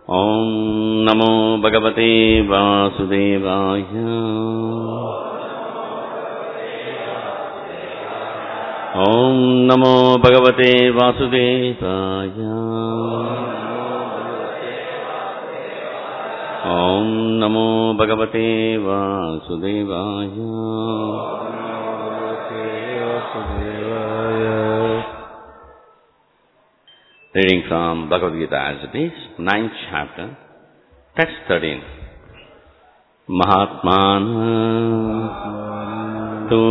ॐ नमो भगवते वासुदेवाय ॐ नमो भगवते वासुदेवाय ॐ नमो भगवते वासुदेवाय Reading from Bhagavad Gita as it is, ninth chapter, text 13. Mahatmana tu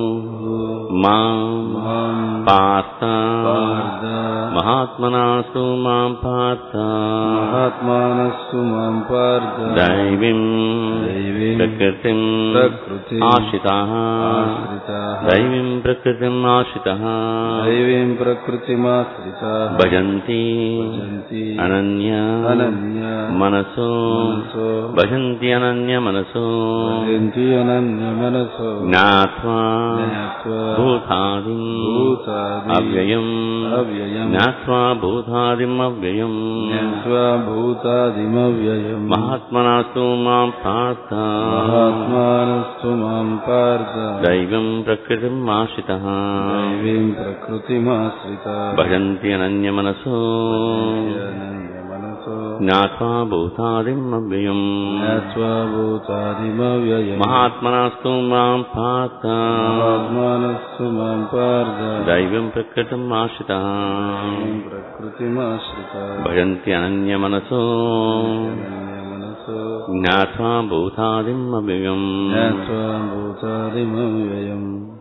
mam partha Mahatmanastu mam partha మహాత్మానస్సు మాం పార్థ దైవీం దైవీం ప్రకృతిం ప్రకృతిం ఆశ్రితాః ఆశ్రితాః దైవీం ప్రకృతిం ఆశ్రితః దైవీం ప్రకృతిమాశ్రితా భజంతి భజంతి అనన్య అనన్య మనసో మనసో భజంతి అనన్య మనసో భజంతి అనన్య మనసో జ్ఞాత్వా జ్ఞాత్వా భూతాదిం భూతాది అవ్యయం అవ్యయం జ్ఞాత్వా భూతాదిం అవ్యయం జ్ఞాత్వా భూతాదిమవ్యయం మహాత్మనాస్తు మాం పార్థ మహాత్మానస్సు మాం పార్థ దైవం ప్రకృతిం ఆశ్రిత దైవీం ప్రకృతిమాశ్రితా భజంతి అనన్య మనసో అనన్య మనసో జ్ఞాత్వా భూతాదిం అవ్యయం జ్ఞాత్వా భూతాదిమవ్యయం మహాత్మనాస్తు మాం పార్థ మహాత్మానస్సు మాం పార్థ దైవం ప్రకృతిం ఆశ్రిత దైవీం ప్రకృతిమాశ్రితా భజంతి అనన్య మనసో అనన్య మనసో జ్ఞాత్వా భూతాదిం అవ్యయం జ్ఞాత్వా భూతాదిమవ్యయం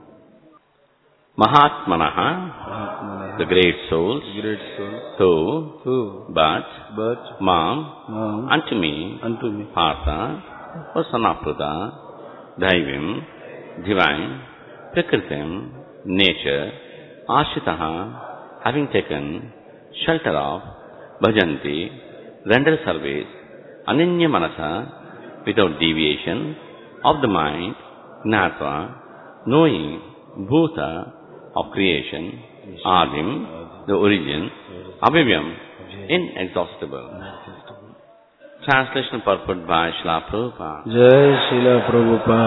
మహాత్మన the great souls great soul తో టు బట్ బట్ మాం మాం అంటు మీ అంటు మీ పార్థ వసనాప్లుత దైవం divine ప్రకృతిం నేచర్ ఆశ్రిత having taken shelter of bhajanti render service ananya manasa without deviation of the mind gnatva knowing bhuta of creation adim the origin avivyam inexhaustible translation purport by Srila Prabhupada జై శిల ప్రభుపా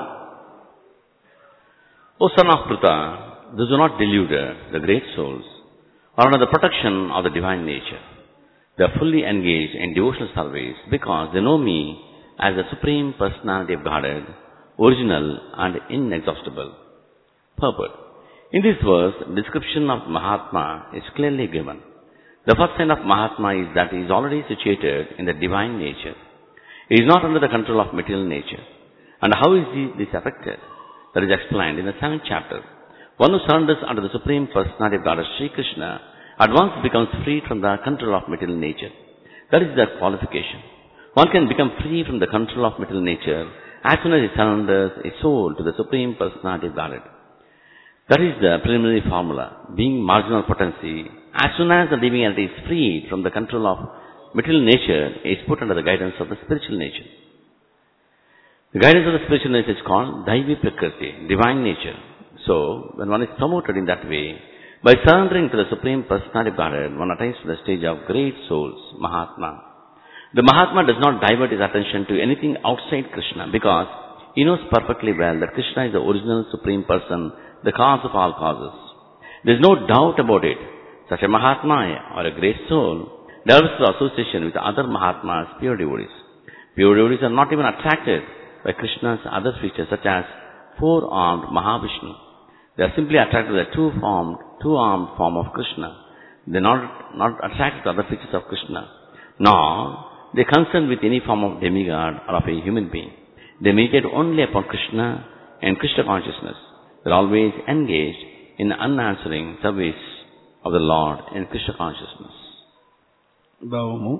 O son of Pruta, those who are not deluded, the great souls, are under the protection of the divine nature. They are fully engaged in devotional service because they know me as the Supreme Personality of Godhead, original and inexhaustible. Purport. In this verse, description of Mahatma is clearly given. The first sign of Mahatma is that he is already situated in the divine nature. He is not under the control of material nature. And how is he, this affected? That is explained in the seventh chapter. One who surrenders under the Supreme Personality of God, Sri Krishna, at once becomes free from the control of material nature. That is the qualification. One can become free from the control of material nature as soon as he surrenders his soul to the Supreme Personality of Godhead. That is the preliminary formula. Being marginal potency, as soon as the living entity is freed from the control of material nature, he is put under the guidance of the spiritual nature. The guidance of the spiritual nature is called Daivi Prakriti, divine nature. So, when one is promoted in that way, by surrendering to the Supreme Personality of Godhead, one attains to the stage of great souls, Mahatma. The Mahatma does not divert his attention to anything outside Krishna because he knows perfectly well that Krishna is the original Supreme Person, the cause of all causes. There is no doubt about it. Such a Mahatma or a great soul develops through association with other Mahatmas, pure devotees. Pure devotees are not even attracted by Krishna's other features such as four-armed Mahavishnu. They are simply attracted to the two-formed, two-armed form of Krishna. They are not, not attracted to other features of Krishna. Nor they are concerned with any form of demigod or of a human being. They meditate only upon Krishna and Krishna consciousness. They are always engaged in unanswering service of the Lord in Krishna consciousness. భావము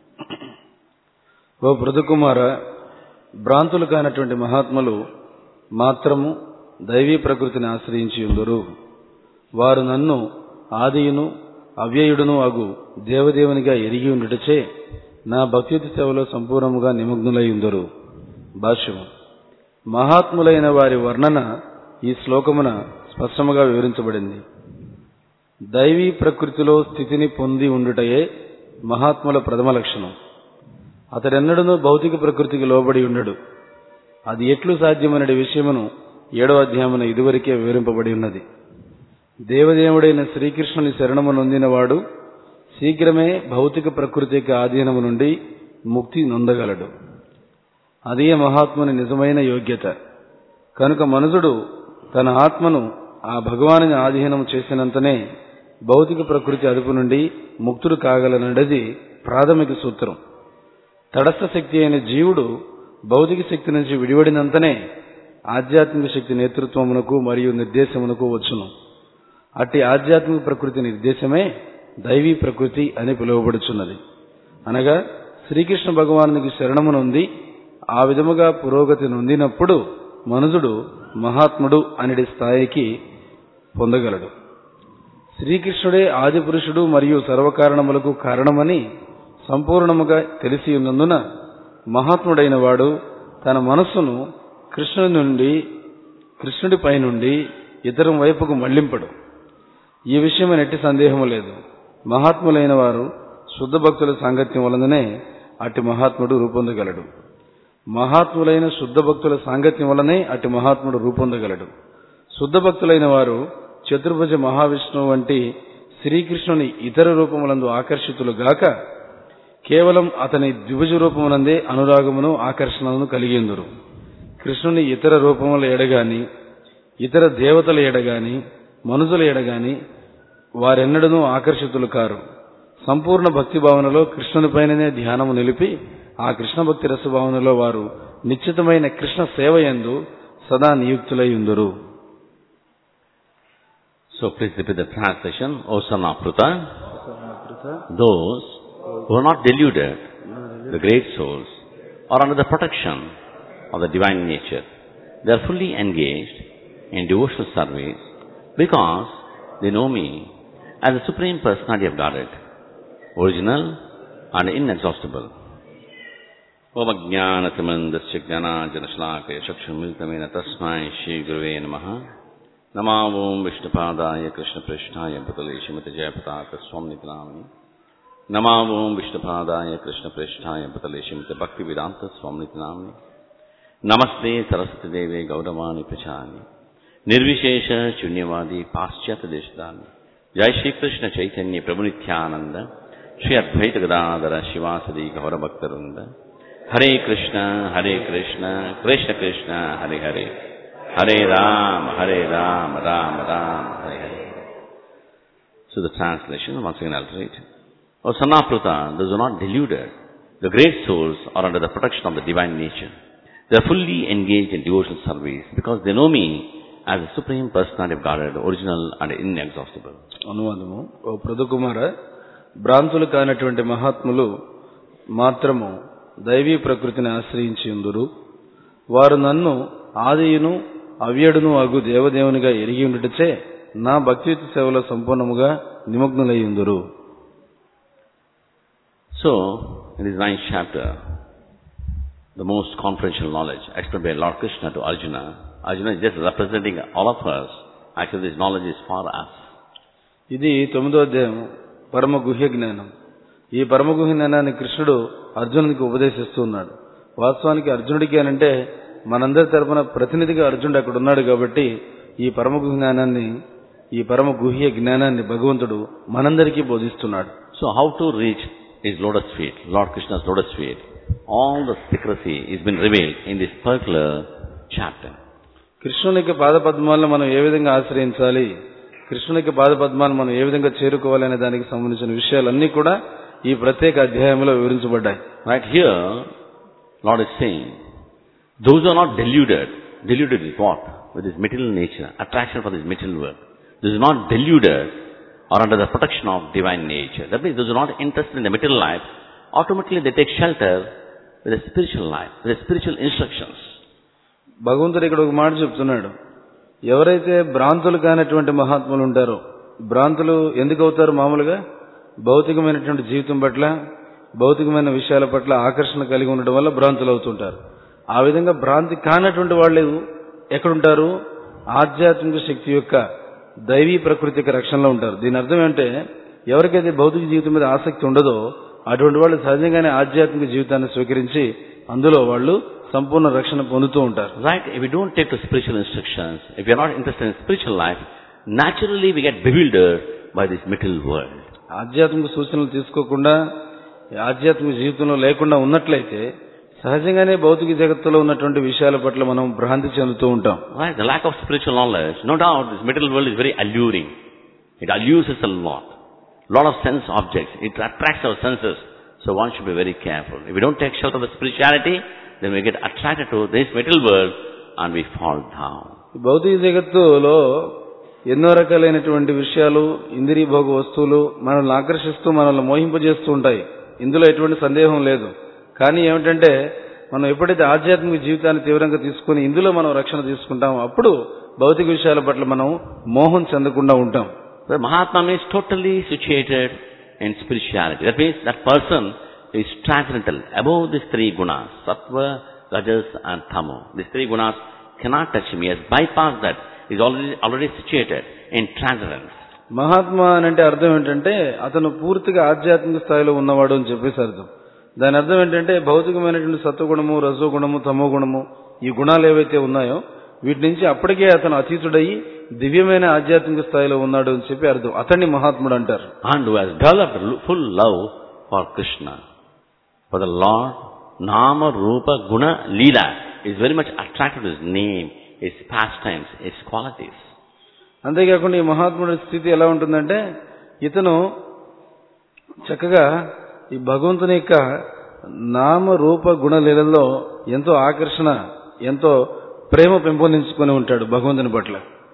ఓ పృథుకుమార భ్రాంతులు కానటువంటి మహాత్ములు మాత్రము దైవీ ప్రకృతిని ఆశ్రయించి ఉందరు వారు నన్ను ఆదియును అవ్యయుడును అగు దేవదేవునిగా ఎరిగి ఉండుటచే నా భక్తి సేవలో సంపూర్ణముగా నిమగ్నులై ఉందరు భాష్యము మహాత్ములైన వారి వర్ణన ఈ శ్లోకమున స్పష్టముగా వివరించబడింది దైవీ ప్రకృతిలో స్థితిని పొంది ఉండుటయే మహాత్ముల ప్రథమ లక్షణం అతడెన్నడూ భౌతిక ప్రకృతికి లోబడి ఉండడు అది ఎట్లు సాధ్యమనే విషయమును ఏడవ అధ్యాయమున ఇదివరకే వివరింపబడి ఉన్నది దేవదేవుడైన శ్రీకృష్ణుని శరణము నొందినవాడు శీఘ్రమే భౌతిక ప్రకృతికి ఆధీనము నుండి ముక్తి నొందగలడు అదే మహాత్ముని నిజమైన యోగ్యత కనుక మనుజుడు తన ఆత్మను ఆ భగవాని ఆధీనం చేసినంతనే భౌతిక ప్రకృతి అదుపు నుండి ముక్తుడు కాగలనడది ప్రాథమిక సూత్రం తటస్థ శక్తి అయిన జీవుడు భౌతిక శక్తి నుంచి విడివడినంతనే ఆధ్యాత్మిక శక్తి నేతృత్వమునకు మరియు నిర్దేశమునకు వచ్చును అట్టి ఆధ్యాత్మిక ప్రకృతి నిర్దేశమే దైవీ ప్రకృతి అని పిలువబడుచున్నది అనగా శ్రీకృష్ణ భగవానునికి శరణమునుంది ఆ విధముగా పురోగతి నొందినప్పుడు మనుజుడు మహాత్ముడు అనిడి స్థాయికి పొందగలడు శ్రీకృష్ణుడే ఆది పురుషుడు మరియు సర్వకారణములకు కారణమని సంపూర్ణముగా తెలిసి ఉన్నందున మహాత్ముడైన వాడు తన మనస్సును కృష్ణుడి నుండి కృష్ణుడిపై నుండి ఇతరం వైపుకు మళ్లింపడు ఈ విషయం ఎట్టి సందేహము లేదు మహాత్ములైన వారు శుద్ధ భక్తుల సాంగత్యం వలననే అట్టి మహాత్ముడు రూపొందగలడు మహాత్ములైన శుద్ధ భక్తుల సాంగత్యం వలనే అట్టి మహాత్ముడు రూపొందగలడు శుద్ధ భక్తులైన వారు చతుర్భుజ మహావిష్ణువు వంటి శ్రీకృష్ణుని ఇతర రూపములందు ఆకర్షితులు గాక కేవలం అతని ద్విభుజ రూపమునందే అనురాగమును ఆకర్షణను కలిగేందురు కృష్ణుని ఇతర రూపముల ఎడగాని ఇతర దేవతల ఎడగాని మనుషుల ఎడగాని వారెన్నడూ ఆకర్షితులు కారు సంపూర్ణ భక్తి భావనలో కృష్ణునిపైననే ధ్యానము నిలిపి ఆ కృష్ణ భక్తి రసభావనలో వారు నిశ్చితమైన కృష్ణ సేవ యందు సదా నియుక్తులై ఉందరు So please repeat the translation. O son of Pruta, those who are not deluded, the great souls, are under the protection of the divine nature. They are fully engaged in devotional service because they know me as the Supreme Personality of Godhead, original and inexhaustible. ओमज्ञानतिमन्दस्य ज्ञानाजनश्लाकय चक्षुर्मिलितमेन तस्मै श्रीगुरुवे नमः नमा ओं विष्णुपादाय कृष्णपृष्ठाय पुतले श्रीमति जयपताकस्वामिनिति नाम्नि नमा ओं विष्णुपादाय कृष्णपृष्ठाय पुतले श्रीमति भक्तिवेदान्तस्वामिनिति नाम्नि नमस्ते सरस्वतीदेवे गौरवाणि प्रचानि निर्विशेष शून्यवादी पाश्चात्यदेशदानि जय श्रीकृष्ण चैतन्य प्रभुनित्यानन्द श्री अद्वैत गदाधर शिवासदि गौरभक्तवृन्द हरे कृष्ण हरे कृष्ण कृष्ण कृष्ण हरे हरे हरे राम हरे राम राम राम हरे हरे So the translation, once again I'll read. O son of Pruta, those who are not deluded, the great souls are under the protection of the divine nature. They are fully engaged in devotional service because they know me as the Supreme Personality of Godhead, original and inexhaustible. అనువాదము ఓ పృథుకుమార భ్రాంతులు కానటువంటి మహాత్ములు మాత్రము దైవీ ప్రకృతిని ఆశ్రయించి ఉందురు వారు నన్ను ఆదియును అవ్యడును అగు దేవదేవునిగా ఎరిగి ఉండుటచే నా భక్తియుత సేవలో సంపూర్ణముగా నిమగ్నులై ఉందురు So, in this ninth chapter, the most confidential knowledge explained by Lord Krishna to Arjuna, Arjuna is just representing all of us. Actually, this knowledge is for us. ఇది తొమ్మిదో అధ్యాయం పరమ గుహ్య జ్ఞానం ఈ పరమ గుహ్య జ్ఞానాన్ని కృష్ణుడు అర్జునుడికి ఉపదేశిస్తూ ఉన్నాడు వాస్తవానికి అర్జునుడికి అనంటే మనందరి తరపున ప్రతినిధిగా అర్జునుడు అక్కడ ఉన్నాడు కాబట్టి ఈ పరమ గుహ్య జ్ఞానాన్ని ఈ పరమ గుహ్య జ్ఞానాన్ని భగవంతుడు మనందరికీ బోధిస్తున్నాడు So, how to reach his lotus feet, Lord Krishna's lotus feet? All the secrecy is been revealed in this particular chapter. కృష్ణునికి పాదపద్మాలను మనం ఏ విధంగా ఆశ్రయించాలి కృష్ణునికి పాదపద్మాలను మనం ఏ విధంగా చేరుకోవాలి అనే దానికి సంబంధించిన విషయాలన్నీ కూడా ఈ ప్రత్యేక అధ్యాయంలో వివరించబడ్డాయి Right here, Lord is saying, those who are not deluded, deluded with what? With this material nature, attraction for this material world. Those who are not deluded are under the protection of divine nature. That means those who are not interested in the material life, automatically they take shelter with the spiritual life, with the spiritual instructions. భగవంతుడు ఇక్కడ ఒక మాట చెప్తున్నాడు ఎవరైతే భ్రాంతులు కానటువంటి మహాత్ములు ఉంటారో భ్రాంతులు ఎందుకు అవుతారు మామూలుగా భౌతికమైనటువంటి జీవితం పట్ల భౌతికమైన విషయాల పట్ల ఆకర్షణ కలిగి ఉండడం వల్ల భ్రాంతులు అవుతుంటారు ఆ విధంగా భ్రాంతి కానటువంటి వాళ్ళు ఎక్కడుంటారు ఆధ్యాత్మిక శక్తి యొక్క దైవీ ప్రకృతి యొక్క రక్షణలో ఉంటారు దీని అర్థం ఏంటంటే ఎవరికైతే భౌతిక జీవితం మీద ఆసక్తి ఉండదో అటువంటి వాళ్ళు సహజంగానే ఆధ్యాత్మిక జీవితాన్ని స్వీకరించి అందులో వాళ్ళు సంపూర్ణ రక్షణ పొందుతూ ఉంటారు Right? If we don't take to spiritual instructions, if we are not interested in spiritual life, naturally we get bewildered by this material world. ఆధ్యాత్మిక సూచనలు తీసుకోకుండా ఈ ఆధ్యాత్మిక జీవితంలో లేకుండా ఉన్నట్లయితే సహజంగానే భౌతిక జగత్తులో ఉన్నటువంటి విషయాల పట్ల మనం భ్రాంతి చెందుతూ ఉంటాం Right? The lack of spiritual knowledge, no doubt this material world is very alluring. It allures us a lot. lot of sense objects. It attracts our senses. So one should be very careful. If we don't take shelter of the spirituality, then we get attracted to this material world and we fall down. ఈ భౌతిక జగత్తులో ఎన్నో రకాలైనటువంటి విషయాలు ఇంద్రియ భోగ వస్తువులు మనల్ని ఆకర్షిస్తూ మనల్ని మోహింపజేస్తూ ఉంటాయి ఇందులో ఎటువంటి సందేహం లేదు కానీ ఏమిటంటే మనం ఎప్పుడైతే ఆధ్యాత్మిక జీవితాన్ని తీవ్రంగా తీసుకుని ఇందులో మనం రక్షణ తీసుకుంటామో అప్పుడు భౌతిక విషయాల పట్ల మనం మోహం చెందకుండా ఉంటాం The Mahatma is totally situated in spirituality. That means that person is transcendental, above these three gunas, sattva, rajas and tamo. These three gunas cannot touch him. He has bypassed that. He is already, already situated in transcendence. Mahatma అని అంటే అర్థం ఏంటంటే అతను పూర్తిగా ఆధ్యాత్మిక స్థాయిలో ఉన్నవాడు అని చెప్పేసి అర్థం దాని అర్థం ఏంటంటే భౌతికమైనటువంటి సత్వగుణము రజోగుణము తమో గుణము ఈ గుణాలు ఏవైతే ఉన్నాయో వీటి నుంచి అప్పటికే అతను అతీతుడయి దివ్యమైన ఆధ్యాత్మిక స్థాయిలో ఉన్నాడు అని చెప్పి అర్థం అతన్ని మహాత్ముడు అంటారు And who has developed l- full love for Krishna. For the Lord, Nama, Rupa, Guna, Leela is very much attracted to his name, his pastimes, his qualities. అంతేకాకుండా ఈ మహాత్ముడి స్థితి ఎలా ఉంటుందంటే ఇతను చక్కగా ఈ భగవంతుని యొక్క నామ రూప గుణలీలలో ఎంతో ఆకర్షణ ఎంతో ప్రేమ పెంపొందించుకొని ఉంటాడు భగవంతుని పట్ల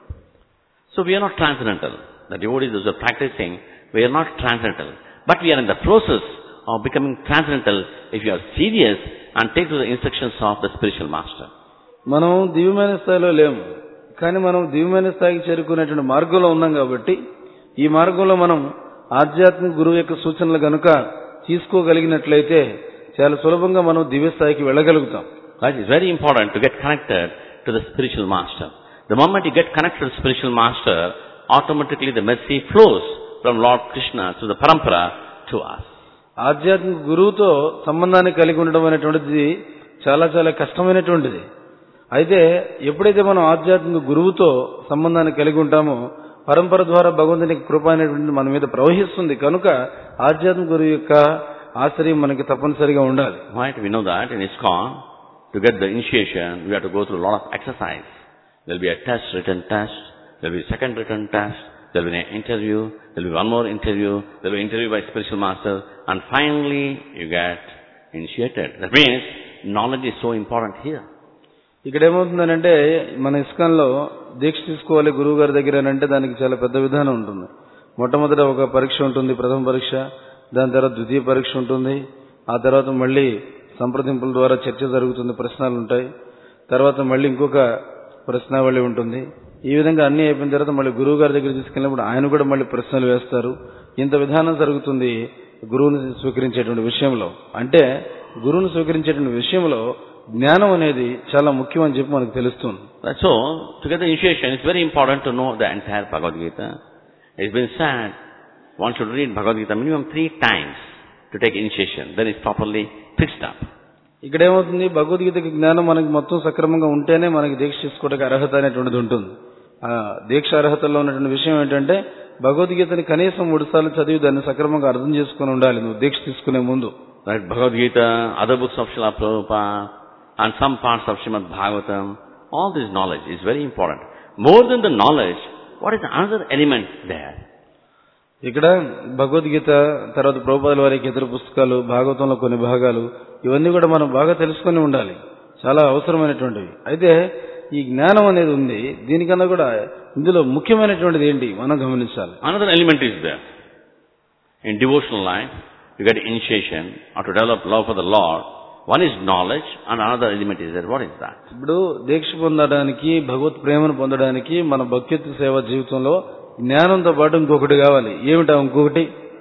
So we are not transcendental. The devotees those who are practicing, we are not transcendental. But we are in the process of becoming transcendental if you are serious and take to the instructions of the spiritual master. మనం దివ్యమైన స్థాయిలో లేము కానీ మనం దివ్యమైన స్థాయికి చేరుకునేటువంటి మార్గంలో ఉన్నాం కాబట్టి ఈ మార్గంలో మనం ఆధ్యాత్మిక గురువు యొక్క సూచనలు గనుక తీసుకోగలిగినట్లయితే చాలా సులభంగా మనం దివ్య స్థాయికి వెళ్ళగలుగుతాం Right? It's very important to get connected to the spiritual master. The moment you get connected to the spiritual master, automatically the mercy flows from Lord Krishna to the parampara to us. ఆధ్యాత్మిక గురువుతో సంబంధాన్ని కలిగి ఉండడం అనేటువంటిది చాలా చాలా కష్టమైనటువంటిది అయితే ఎప్పుడైతే మనం ఆధ్యాత్మిక గురువుతో సంబంధాన్ని కలిగి ఉంటామో పరంపర ద్వారా భగవంతుని కృప అనేటువంటిది మన మీద ప్రవహిస్తుంది కనుక ఆధ్యాత్మిక గురువు యొక్క ఆశ్రయం మనకి తప్పనిసరిగా ఉండాలి Right? We know that in ISKCON, to get the initiation, we have to go through a lot of exercise. There will be a test, written test. There will be a second written test. There will be an interview. There will be one more interview. There will be interview by spiritual master. And finally, you get initiated. That means knowledge is so important here. ఇక్కడ ఏమవుతుందనంటే మన ఇస్కాన్లో దీక్ష తీసుకోవాలి గురువు గారి దగ్గర అని అంటే దానికి చాలా పెద్ద విధానం ఉంటుంది మొట్టమొదట ఒక పరీక్ష ఉంటుంది ప్రథమ పరీక్ష దాని తర్వాత ద్వితీయ పరీక్ష ఉంటుంది ఆ తర్వాత మళ్ళీ సంప్రదింపుల ద్వారా చర్చ జరుగుతుంది ప్రశ్నలు ఉంటాయి తర్వాత మళ్ళీ ఇంకొక ప్రశ్నావళి ఉంటుంది ఈ విధంగా అన్ని అయిపోయిన తర్వాత మళ్ళీ గురువు గారి దగ్గర తీసుకెళ్ళినప్పుడు ఆయన కూడా మళ్ళీ ప్రశ్నలు వేస్తారు ఇంత విధానం జరుగుతుంది గురువుని స్వీకరించేటువంటి విషయంలో అంటే గురువుని స్వీకరించేటువంటి విషయంలో జ్ఞానం అనేది చాలా ముఖ్యం అని చెప్పి మనకు తెలుస్తుంది Right? So, to get the initiation, it's very important to know the entire Bhagavad Gita. It's been said, one should read Bhagavad Gita minimum three times to take initiation. Then it's properly fixed up. ఇక్కడ ఏమవుతుంది భగవద్గీతకి జ్ఞానం మనకి మొత్తం సక్రమంగా ఉంటేనే మనకి దీక్ష తీసుకోవడానికి అర్హత అనేటువంటిది ఉంటుంది ఆ దీక్ష అర్హతలో ఉన్నటువంటి విషయం ఏంటంటే భగవద్గీతని కనీసం మూడు సార్లు చదివి దాన్ని సక్రమంగా అర్థం చేసుకుని ఉండాలి నువ్వు దీక్ష తీసుకునే ముందు Right? Bhagavad Gita, other books of Srila Prabhupada, and some parts of Srimad Bhagavatam, all this knowledge is very important. More than the knowledge, what is another element there? ఇక్కడ భగవద్గీత తర్వాత ప్రభుపాదుల వారికి ఇతర పుస్తకాలు భాగవతంలో కొన్ని భాగాలు ఇవన్నీ కూడా మనం బాగా తెలుసుకొని ఉండాలి చాలా అవసరమైనటువంటివి అయితే ఈ జ్ఞానం అనేది ఉంది దీనికన్నా కూడా ఇందులో ముఖ్యమైనటువంటిది ఏంటి మనం గమనించాలి Another element is there. In devotional life, you get initiation or to develop love for the Lord. One is knowledge and another element is there. What is that? ఇప్పుడు దీక్ష పొందడానికి భగవత్ ప్రేమను పొందడానికి మన భక్తిత్వ సేవ జీవితంలో జ్ఞానంతో పాటు ఇంకొకటి కావాలి ఏమిటా ఇంకొకటి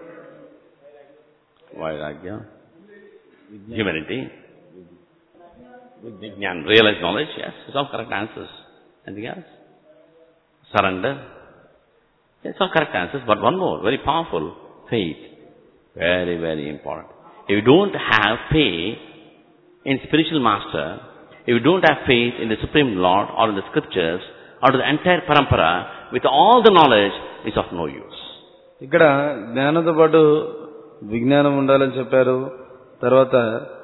Vairagya. Humanity. Vijnan, realized knowledge, yes. It's all correct answers. Anything else? Surrender. It's all correct answers, but one more, very powerful, faith. Very, very important. if you don't have faith in spiritual master, if you don't have faith in the Supreme Lord or in the scriptures or to the entire parampara, with all the knowledge, is of no use. ఇక్కడ జ్ఞానంతో పాటు విజ్ఞానం ఉండాలని చెప్పారు తర్వాత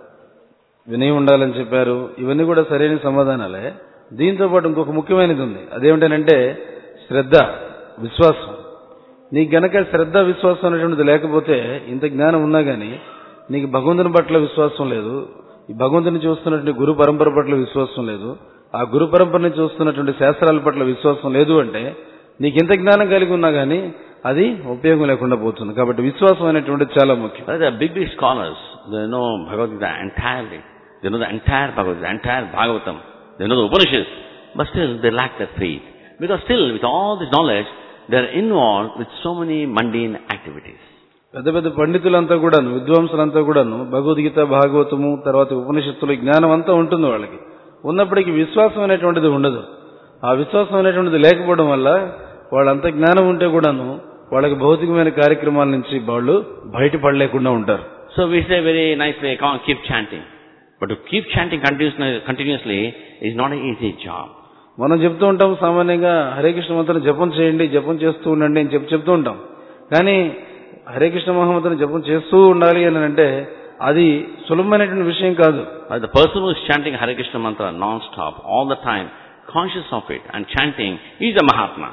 వినయం ఉండాలని చెప్పారు ఇవన్నీ కూడా సరైన సమాధానాలే దీంతో పాటు ఇంకొక ముఖ్యమైనది ఉంది అదేమిటనంటే శ్రద్ధ విశ్వాసం నీకు గనక శ్రద్ధ విశ్వాసం అనేటువంటిది లేకపోతే ఇంత జ్ఞానం ఉన్నా గానీ నీకు భగవంతుని పట్ల విశ్వాసం లేదు ఈ భగవంతుని చూస్తున్నటువంటి గురు పరంపర పట్ల విశ్వాసం లేదు ఆ గురు పరంపరని చూస్తున్నటువంటి శాస్త్రాల పట్ల విశ్వాసం లేదు అంటే నీకు ఎంత జ్ఞానం కలిగి ఉన్నా గానీ అది ఉపయోగం లేకుండా పోతుంది కాబట్టి విశ్వాసం అనేటువంటిది చాలా ముఖ్యం But the big, big scholars, they know Bhagavad Gita entirely. They know the entire Bhagavad Gita, entire Bhagavatam. They know the Upanishads. But still, they lack that faith. Because still, with all this knowledge, they are involved with so many mundane activities. పెద్ద పెద్ద పండితులంతా కూడాను విద్వాంసులంతా కూడాను భగవద్గీత భాగవతము తర్వాత ఉపనిషత్తులు ఈ జ్ఞానం అంతా ఉంటుంది వాళ్ళకి ఉన్నప్పటికీ విశ్వాసం అనేటువంటిది ఉండదు ఆ విశ్వాసం అనేటువంటిది లేకపోవడం వల్ల వాళ్ళంత జ్ఞానం ఉంటే కూడాను వాళ్ళకి భౌతికమైన కార్యక్రమాల నుంచి వాళ్ళు బయటపడలేకుండా ఉంటారు So we say very nicely, "Come on, keep chanting. But to keep chanting continuously, continuously is not an easy job. మనం చెప్తూ ఉంటాం సామాన్యంగా హరే కృష్ణ మంత్రం జపం చేయండి జపం చేస్తూ ఉండండి అని చెప్పి చెప్తూ ఉంటాం కానీ హరే కృష్ణ మహామంత్రం జపం చేస్తూ ఉండాలి అని అంటే అది సులభమైనటువంటి విషయం కాదు But the person who is chanting Hare Krishna mantra non-stop, all the time, conscious of it and chanting, is a Mahatma.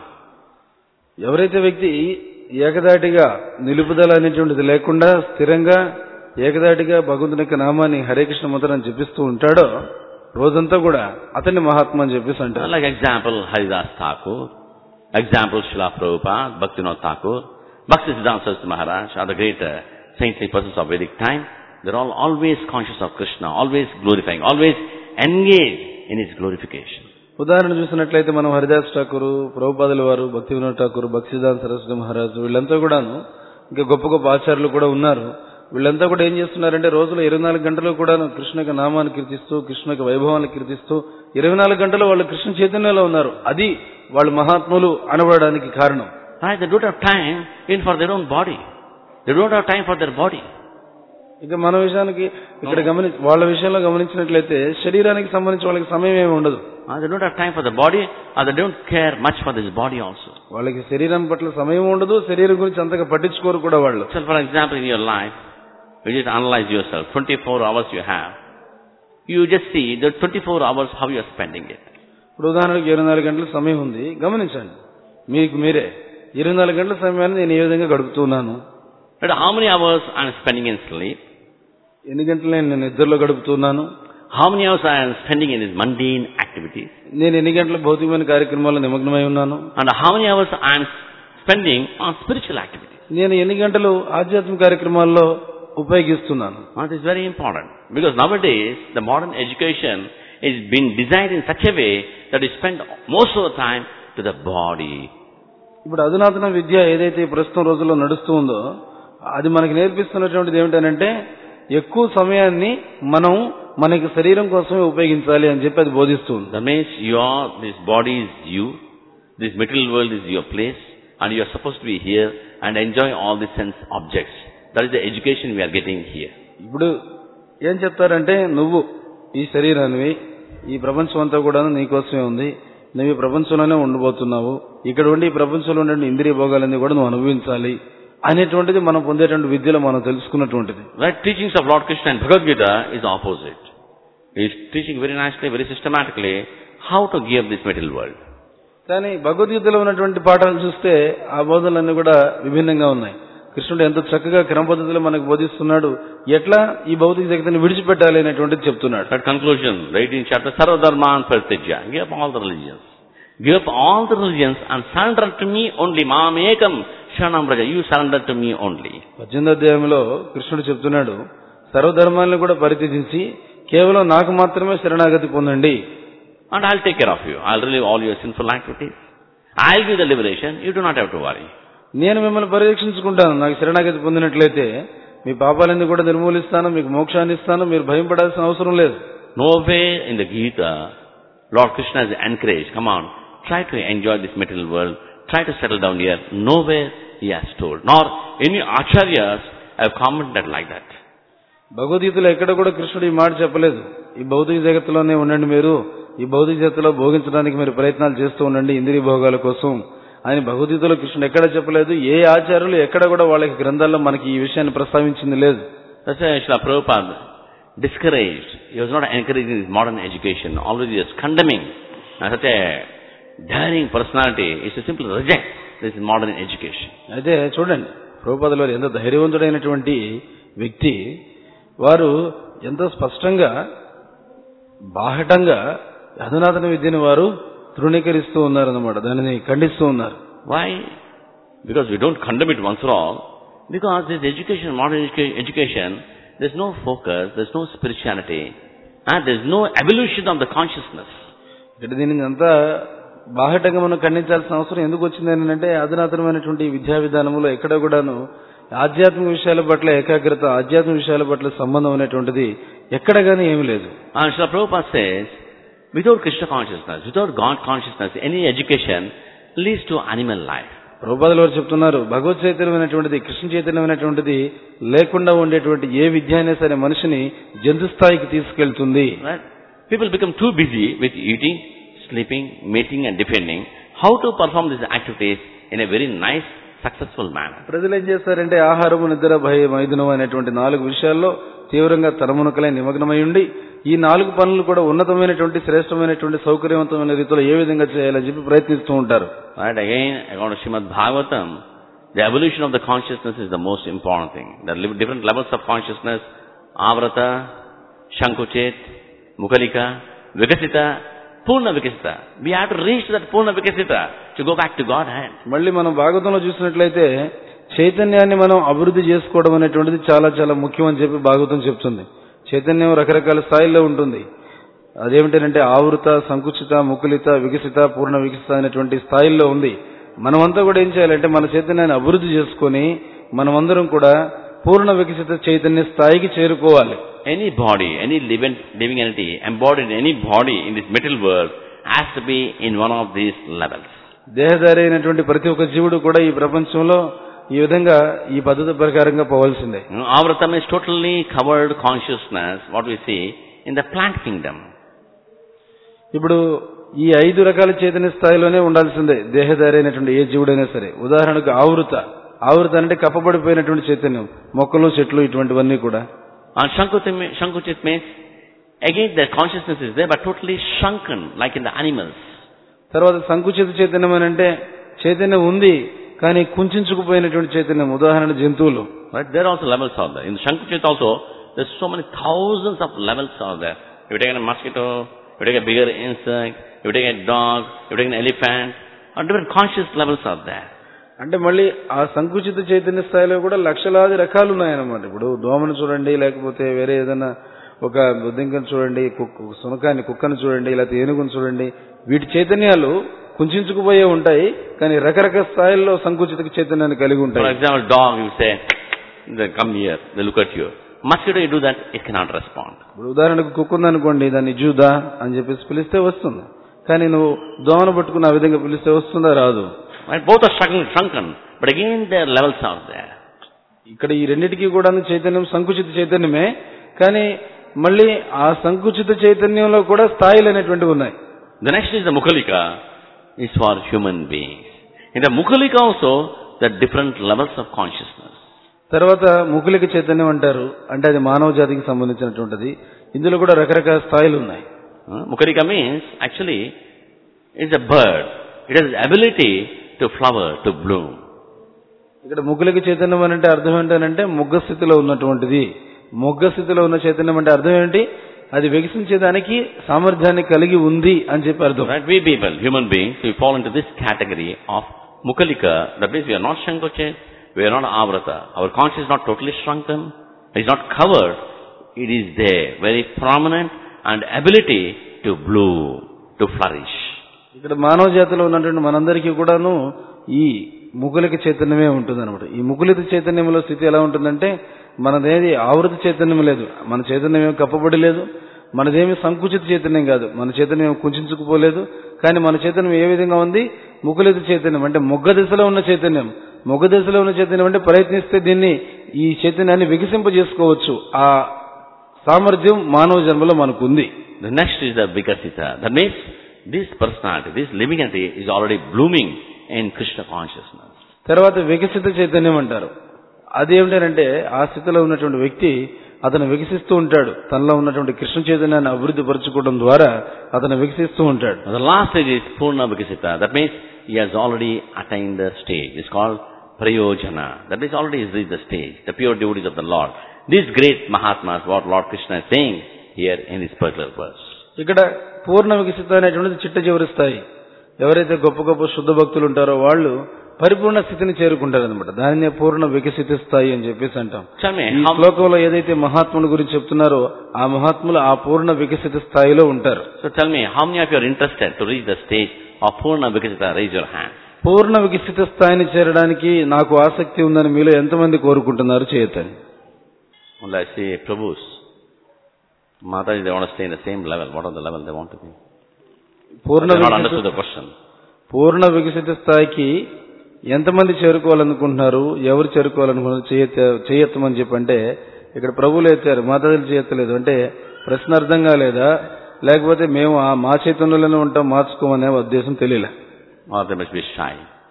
ఎవరైతే వ్యక్తి ఏకదాటిగా నిలుపుదల అనేటువంటిది లేకుండా స్థిరంగా ఏకదాటిగా భగవంతుని యొక్క నామాన్ని హరే కృష్ణ మంత్రాన్ని జపిస్తూ ఉంటాడో రోజంతా కూడా అతన్ని మహాత్మ అని చెప్పేసి అంటారు Like example, Haridas Thakur, example, Srila Prabhupada, Bhaktivinoda Thakur, Bhakti Siddhanta Saraswati Maharaj are the great uh, saintly persons of Vedic time. They're all always conscious of Krishna, always glorifying, always engaged in his glorification. ఉదాహరణ చూసినట్లయితే మనం హరిదాస్ ఠాకూర్ ప్రభుపాదుల వారు భక్తి వినోద్ ఠాకూర్ భక్తిదాన్ సరస్వతి మహారాజు వీళ్ళంతా కూడాను ఇంకా గొప్ప గొప్ప ఆచార్యులు కూడా ఉన్నారు వీళ్ళంతా కూడా ఏం చేస్తున్నారంటే రోజులో ఇరవై నాలుగు గంటలు కూడా కృష్ణ యొక్క నామాన్ని కీర్తిస్తూ కృష్ణ యొక్క వైభవాన్ని కీర్తిస్తూ ఇరవై నాలుగు గంటలు వాళ్ళు కృష్ణ చైతన్యంలో ఉన్నారు అది వాళ్ళు మహాత్ములు అనబడడానికి కారణం Right? They don't have time even for their own body. They don't have time for their body. ఇక మన విషయానికి ఇక్కడ గమని వాళ్ళ విషయంలో గమనించినట్లయితే శరీరానికి సంబంధించి వాళ్ళకి సమయం ఏమి ఉండదు Uh, they don't have time for the body, or they don't care much for this body also. వాళ్ళకి శరీరం పట్ల సమయం ఉండదు శరీరం గురించి అంతగా పట్టించుకోరు కూడా వాళ్ళు So, for example, in your life, you just analyze yourself. 24 hours you have. You just see the 24 hours how you are spending it. ఇప్పుడు ఉదాహరణకు ఇరవై నాలుగు గంటల సమయం ఉంది గమనించండి మీకు మీరే ఇరవై నాలుగు గంటల సమయాన్ని నేను ఏ విధంగా గడుపుతున్నాను But how many hours I am spending in sleep? ఎన్ని గంటలు నేను నిద్రలో గడుపుతున్నాను How many hours I am spending in these mundane activities? నేను ఎన్ని గంటల భౌతికమైన కార్యక్రమాల్లో నిమగ్నమై ఉన్నాను And how many hours I am spending on spiritual activities? నేను ఎన్ని గంటలు ఆధ్యాత్మిక కార్యక్రమాల్లో ఉపయోగిస్తున్నాను That is very important. Because nowadays, the modern education is being designed in such a way that you spend most of the time to the body. ఇప్పుడు అధునాతన విద్య ఏదైతే ఈ ప్రస్తుతం రోజుల్లో నడుస్తూ ఉందో అది మనకి నేర్పిస్తున్నటువంటిది ఏమిటనంటే ఎక్కువ సమయాన్ని మనం మనకి శరీరం కోసమే ఉపయోగించాలి అని చెప్పి అది బోధిస్తుంది That means your, this body is you, this material world is your place, and you are supposed to be here and enjoy all the sense objects. That is the education we are getting here. ఇప్పుడు ఏం చెప్తారంటే నువ్వు ఈ శరీరానివి ఈ ప్రపంచం అంతా కూడా నీకోసమే ఉంది నువ్వు ఈ ప్రపంచంలోనే ఉండబోతున్నావు ఇక్కడ ఉండి ఈ ప్రపంచంలో ఉండే ఇంద్రియ భోగాలన్నీ కూడా నువ్వు అనుభవించాలి అనేటువంటిది మనం పొందేటువంటి విద్యలో మనం తెలుసుకున్నటువంటిది Right? Teachings of Lord Krishna and Bhagavad Gita is opposite. He is teaching very nicely, very systematically how to give this material world. కానీ భగవద్గీతలో ఉన్నటువంటి పాఠాలు చూస్తే ఆ బోధనలన్నీ కూడా విభిన్నంగా ఉన్నాయి కృష్ణుడు ఎంతో చక్కగా క్రమ పద్ధతిలో మనకు బోధిస్తున్నాడు ఎట్లా ఈ భౌతిక జగత్తుని విడిచిపెట్టాలి అనేటువంటిది చెప్తున్నాడు That conclusion, right in chapter Sarvadharman Pratijya, give up all the religions. Give up all the religions and surrender to me only. Mam ekam sharanam braja. You surrender to me only. పద్దెనిమిదో అధ్యాయంలో కృష్ణుడు చెప్తున్నాడు సర్వధర్మాలను కూడా పరిత్యజించి కేవలం నాకు మాత్రమే శరణాగతి పొందండి And I'll take care of you. I'll relieve all your sinful activities. I'll give the liberation. You do not have to worry. నేను మిమ్మల్ని పరిరక్షించుకుంటాను నాకు శరణాగతి పొందినట్లయితే మీ పాపాలన్నీ కూడా నిర్మూలిస్తాను మీకు మోక్షాన్ని ఇస్తాను మీరు భయం పడాల్సిన అవసరం లేదు Nowhere in the Gita, Lord Krishna has encouraged, come on, try to enjoy this material world, try to settle down here. Nowhere he has told, nor any acharyas have commented like that. భగవద్గీతలో ఎక్కడ కూడా కృష్ణుడు ఈ మాట చెప్పలేదు ఈ భౌతిక జగత్తులోనే ఉండండి మీరు ఈ భౌతిక జగత్తులో భోగించడానికి మీరు ప్రయత్నాలు చేస్తూ ఉండండి ఇంద్రియ భోగాల కోసం అని భగవద్గీతలో కృష్ణుడు ఎక్కడ చెప్పలేదు ఏ ఆచార్యులు ఎక్కడ కూడా వాళ్ళకి గ్రంథాల్లో మనకి ఈ విషయాన్ని ప్రస్తావించింది లేదు That's why Srila Prabhupada discouraged. He was not encouraging this modern education. Always he was condemning. Now, such a daring personality is to simply reject this modern education. అయితే చూడండి ప్రభుపాదుల వారు ఎంత ధైర్యవంతుడైనటువంటి వ్యక్తి వారు ఎంతో స్పష్టంగా బాహటంగా అధునాతన విద్యను వారు తృణీకరిస్తూ ఉన్నారన్నమాట దానిని ఖండిస్తూ ఉన్నారు Why? Because we don't condemn it once for all. Because this education, modern educa- education, there's no focus, there's no spirituality, and there's no evolution of the consciousness. ఇక్కడ దీనిని అంతా బాహటంగా మనం ఖండించాల్సిన అవసరం ఎందుకు వచ్చింది అని అంటే అధునాతనమైనటువంటి విద్యా విధానంలో ఎక్కడ కూడాను ఆధ్యాత్మిక విషయాల పట్ల ఏకాగ్రత ఆధ్యాత్మిక విషయాల పట్ల సంబంధం అనేటువంటిది ఎక్కడ కానీ ఏమీ లేదు And Srila Prabhupada says, without Krishna consciousness, without God consciousness, any education leads to animal life. ప్రభుపాదుల వారు చెప్తున్నారు భగవత్ చైతన్యమైనటువంటిది కృష్ణ చైతన్యమైనటువంటిది లేకుండా ఉండేటువంటి ఏ విద్య అయినా సరే మనిషిని జంతు స్థాయికి తీసుకెళ్తుంది Right? People become too busy with eating, sleeping, mating and defending. How to perform these activities in a very nice, successful manner. ప్రజలు ఏం చేస్తారంటే ఆహారము నిద్ర భయ మైదునం అనేటువంటి నాలుగు విషయాల్లో తీవ్రంగా తలమునకలై నిమగ్నమై ఉండి ఈ నాలుగు పనులు కూడా ఉన్నతమైనటువంటి శ్రేష్టమైనటువంటి సౌకర్యవంతమైన రీతిలో ఏ విధంగా చేయాలని చెప్పి ప్రయత్నిస్తూ ఉంటారు Right? Again, according to Srimad Bhagavatam, the evolution of the consciousness is the most important thing. There are li- different levels of consciousness. Avrata, Shankuchet, Mukhalika, Vikasita, Purna Vikasita. We have to reach that Purna Vikasita to go back to Godhead. మళ్ళీ మనం భాగవతంలో చూసినట్లయితే చైతన్యాన్ని మనం అభివృద్ధి చేసుకోవడం అనేటువంటిది చాలా చాలా ముఖ్యం అని చెప్పి భాగవతం చెప్తుంది చైతన్యం రకరకాల స్థాయిల్లో ఉంటుంది అదేమిటంటే ఆవృత సంకుచిత ముకులిత వికసిత పూర్ణ వికసిత అనేటువంటి స్థాయిల్లో ఉంది మనమంతా కూడా ఏం చేయాలంటే మన చైతన్యాన్ని అభివృద్ధి చేసుకొని మనమందరం కూడా పూర్ణ వికసిత చైతన్య స్థాయికి చేరుకోవాలి Any body, any living, living entity embodied in any body in this material world has to be in one of these levels. దేహధారి అయినటువంటి ప్రతి ఒక్క జీవుడు కూడా ఈ ప్రపంచంలో ఈ విధంగా ఈ పద్ధతి ప్రకారంగా పోవాల్సిందే You know, Avratam is totally covered consciousness, what we see in the plant kingdom. ఇప్పుడు ఈ ఐదు రకాల చైతన్య స్థాయిలోనే ఉండాల్సిందే దేహధారి అయినటువంటి ఏ జీవుడైనా సరే ఉదాహరణకు ఆవృత ఆవృత అంటే కప్పబడిపోయినటువంటి చైతన్యం మొక్కలు చెట్లు ఇటువంటివన్నీ కూడా And Shankuchit me- Shankuchit means, again the consciousness is there but totally shrunken, like in the animals. తర్వాత సంకుచిత చైతన్యం అని అంటే చైతన్యం ఉంది కానీ కుంచుకుపోయినటువంటి చైతన్యం ఉదాహరణ జంతువులు Right? There also levels are there. In Shankuchit also, there's so many thousands of levels are there. You take a mosquito, you take a bigger insect, you take a dog, you take an elephant, or different conscious levels are there. అంటే మళ్ళీ ఆ సంకుచిత చైతన్య స్థాయిలో కూడా లక్షలాది రకాలు ఉన్నాయన్నమాట ఇప్పుడు దోమను చూడండి లేకపోతే వేరే ఏదైనా ఒక బుద్ధింకను చూడండి కుక్క సునకాన్ని కుక్కను చూడండి లేకపోతే ఏనుగును చూడండి వీటి చైతన్యాలు కుంచుకుపోయే ఉంటాయి కానీ రకరకాల స్థాయిల్లో సంకుచిత చైతన్యాన్ని కలిగి For ఉంటాయి example, dog, you say, they come here, they look at you. Mosquito, you do that, it cannot respond. ఇప్పుడు ఉదాహరణకు కుక్క ఉందనుకోండి దాన్ని జూదా అని చెప్పేసి పిలిస్తే వస్తుంది కానీ నువ్వు దోమను పట్టుకుని ఆ విధంగా పిలిస్తే వస్తుందా రాదు Right? Both are shrunken, shrunken, but again their levels are there. ఇక్కడ ఈ రెండింటికి కూడా చైతన్యం సంకుచిత చైతన్యమే కానీ మళ్ళీ ఆ సంకుచిత చైతన్యంలో కూడా స్థాయిలు అనేటువంటివి ఉన్నాయి The next is the Mukhalika, is for human beings. In the Mukhalika also, there are different levels of consciousness. తర్వాత ముకులిక చైతన్యం అంటారు అంటే అది మానవ జాతికి సంబంధించినటువంటిది ఇందులో కూడా రకరకాల స్థాయిలు ఉన్నాయి Uh, Mukhalika means, actually, it's a bird. It has the ability to flower, to bloom. ఇక్కడ ముకులిక చైతన్యం అని అంటే అర్థం ఏంటంటే మొగ్గ స్థితిలో ఉన్నటువంటిది మొగ్గ స్థితిలో ఉన్న చైతన్యం అంటే అర్థం ఏంటి అది వికసించేదానికి సామర్థ్యాన్ని కలిగి ఉంది అని చెప్పి అర్థం Right? We people, human beings, we fall into this category of Mukhalika. That means we are not Shankoche, we are not Avrata. Our conscious is not totally shrunken, it is not covered. It is there, very prominent and ability to bloom, to flourish. ఇక్కడ మానవ జాతిలో ఉన్నటువంటి మనందరికీ కూడాను ఈ ముకులిక చైతన్యమే ఉంటుంది ఈ ముకులిత చైతన్యంలో స్థితి ఎలా ఉంటుందంటే మనదేది ఆవృత చైతన్యం లేదు మన చైతన్యం ఏమి కప్పబడి లేదు మనదేమి సంకుచిత చైతన్యం కాదు మన చైతన్యం కుంచుకుపోలేదు కానీ మన చైతన్యం ఏ విధంగా ఉంది ముకులిత చైతన్యం అంటే మొగ్గ దశలో ఉన్న చైతన్యం మొగ్గ దశలో ఉన్న చైతన్యం అంటే ప్రయత్నిస్తే దీన్ని ఈ చైతన్యాన్ని వికసింపజేసుకోవచ్చు ఆ సామర్థ్యం మానవ జన్మలో మనకు ఉంది The next is the Vikasita. That means this personality, this living entity is already blooming in Krishna consciousness. తర్వాత వికసిత చైతన్యం అంటారు అదేమిటంటే ఆ స్థితిలో ఉన్నటువంటి వ్యక్తి అతను వికసిస్తూ ఉంటాడు తనలో ఉన్నటువంటి కృష్ణ చైతన్యాన్ని అభివృద్ధి పరచుకోవడం ద్వారా అతను వికసిస్తూ ఉంటాడు Now, the last stage is Purna Vikasita. That means he has already attained the stage. It's called Prayojana. That means already he's reached the stage, the pure devotees of the Lord. These great Mahatmas, what Lord Krishna is saying here in this particular verse. ఇక్కడ పూర్ణ వికసిత అనేటువంటిది చిట్ట చివరి స్థాయి ఎవరైతే గొప్ప గొప్ప శుద్ధ భక్తులు ఉంటారో వాళ్ళు పరిపూర్ణ స్థితిని చేరుకుంటారనమాట దానినే పూర్ణ వికసిత స్థాయి అని చెప్పేసి అంటాం Tell me, ఈ how, శ్లోకంలో ఏదైతే మహాత్ముల గురించి చెప్తున్నారో ఆ మహాత్ములు ఆ పూర్ణ వికసిత స్థాయిలో ఉంటారు so tell me, how many of you are interested to reach the stage of Purna Vikasita? Raise your hand. పూర్ణ వికసిత స్థాయిని చేరడానికి నాకు ఆసక్తి ఉందని మీలో ఎంతమంది కోరుకుంటున్నారు చేయతని Well, I see Prabhus. Mataji, they want to stay in the same level. What are the level they want to be? Purna They have not వికసిత understood the question. పూర్ణ వికసిత స్థాయికి ఎంతమంది చేరుకోవాలనుకుంటున్నారు ఎవరు చేరుకోవాలనుకున్నారు చేయెత్త చేయెత్తమని చెప్పంటే ఇక్కడ ప్రభువులు ఎత్తారు మాతాజీలు చేయెత్తలేదు అంటే ప్రశ్న అర్థం కాలేదా లేకపోతే మేము ఆ మా చైతన్యంలోనే ఉంటాం మార్చుకోమనే ఉద్దేశం తెలియలే Or they must be shy.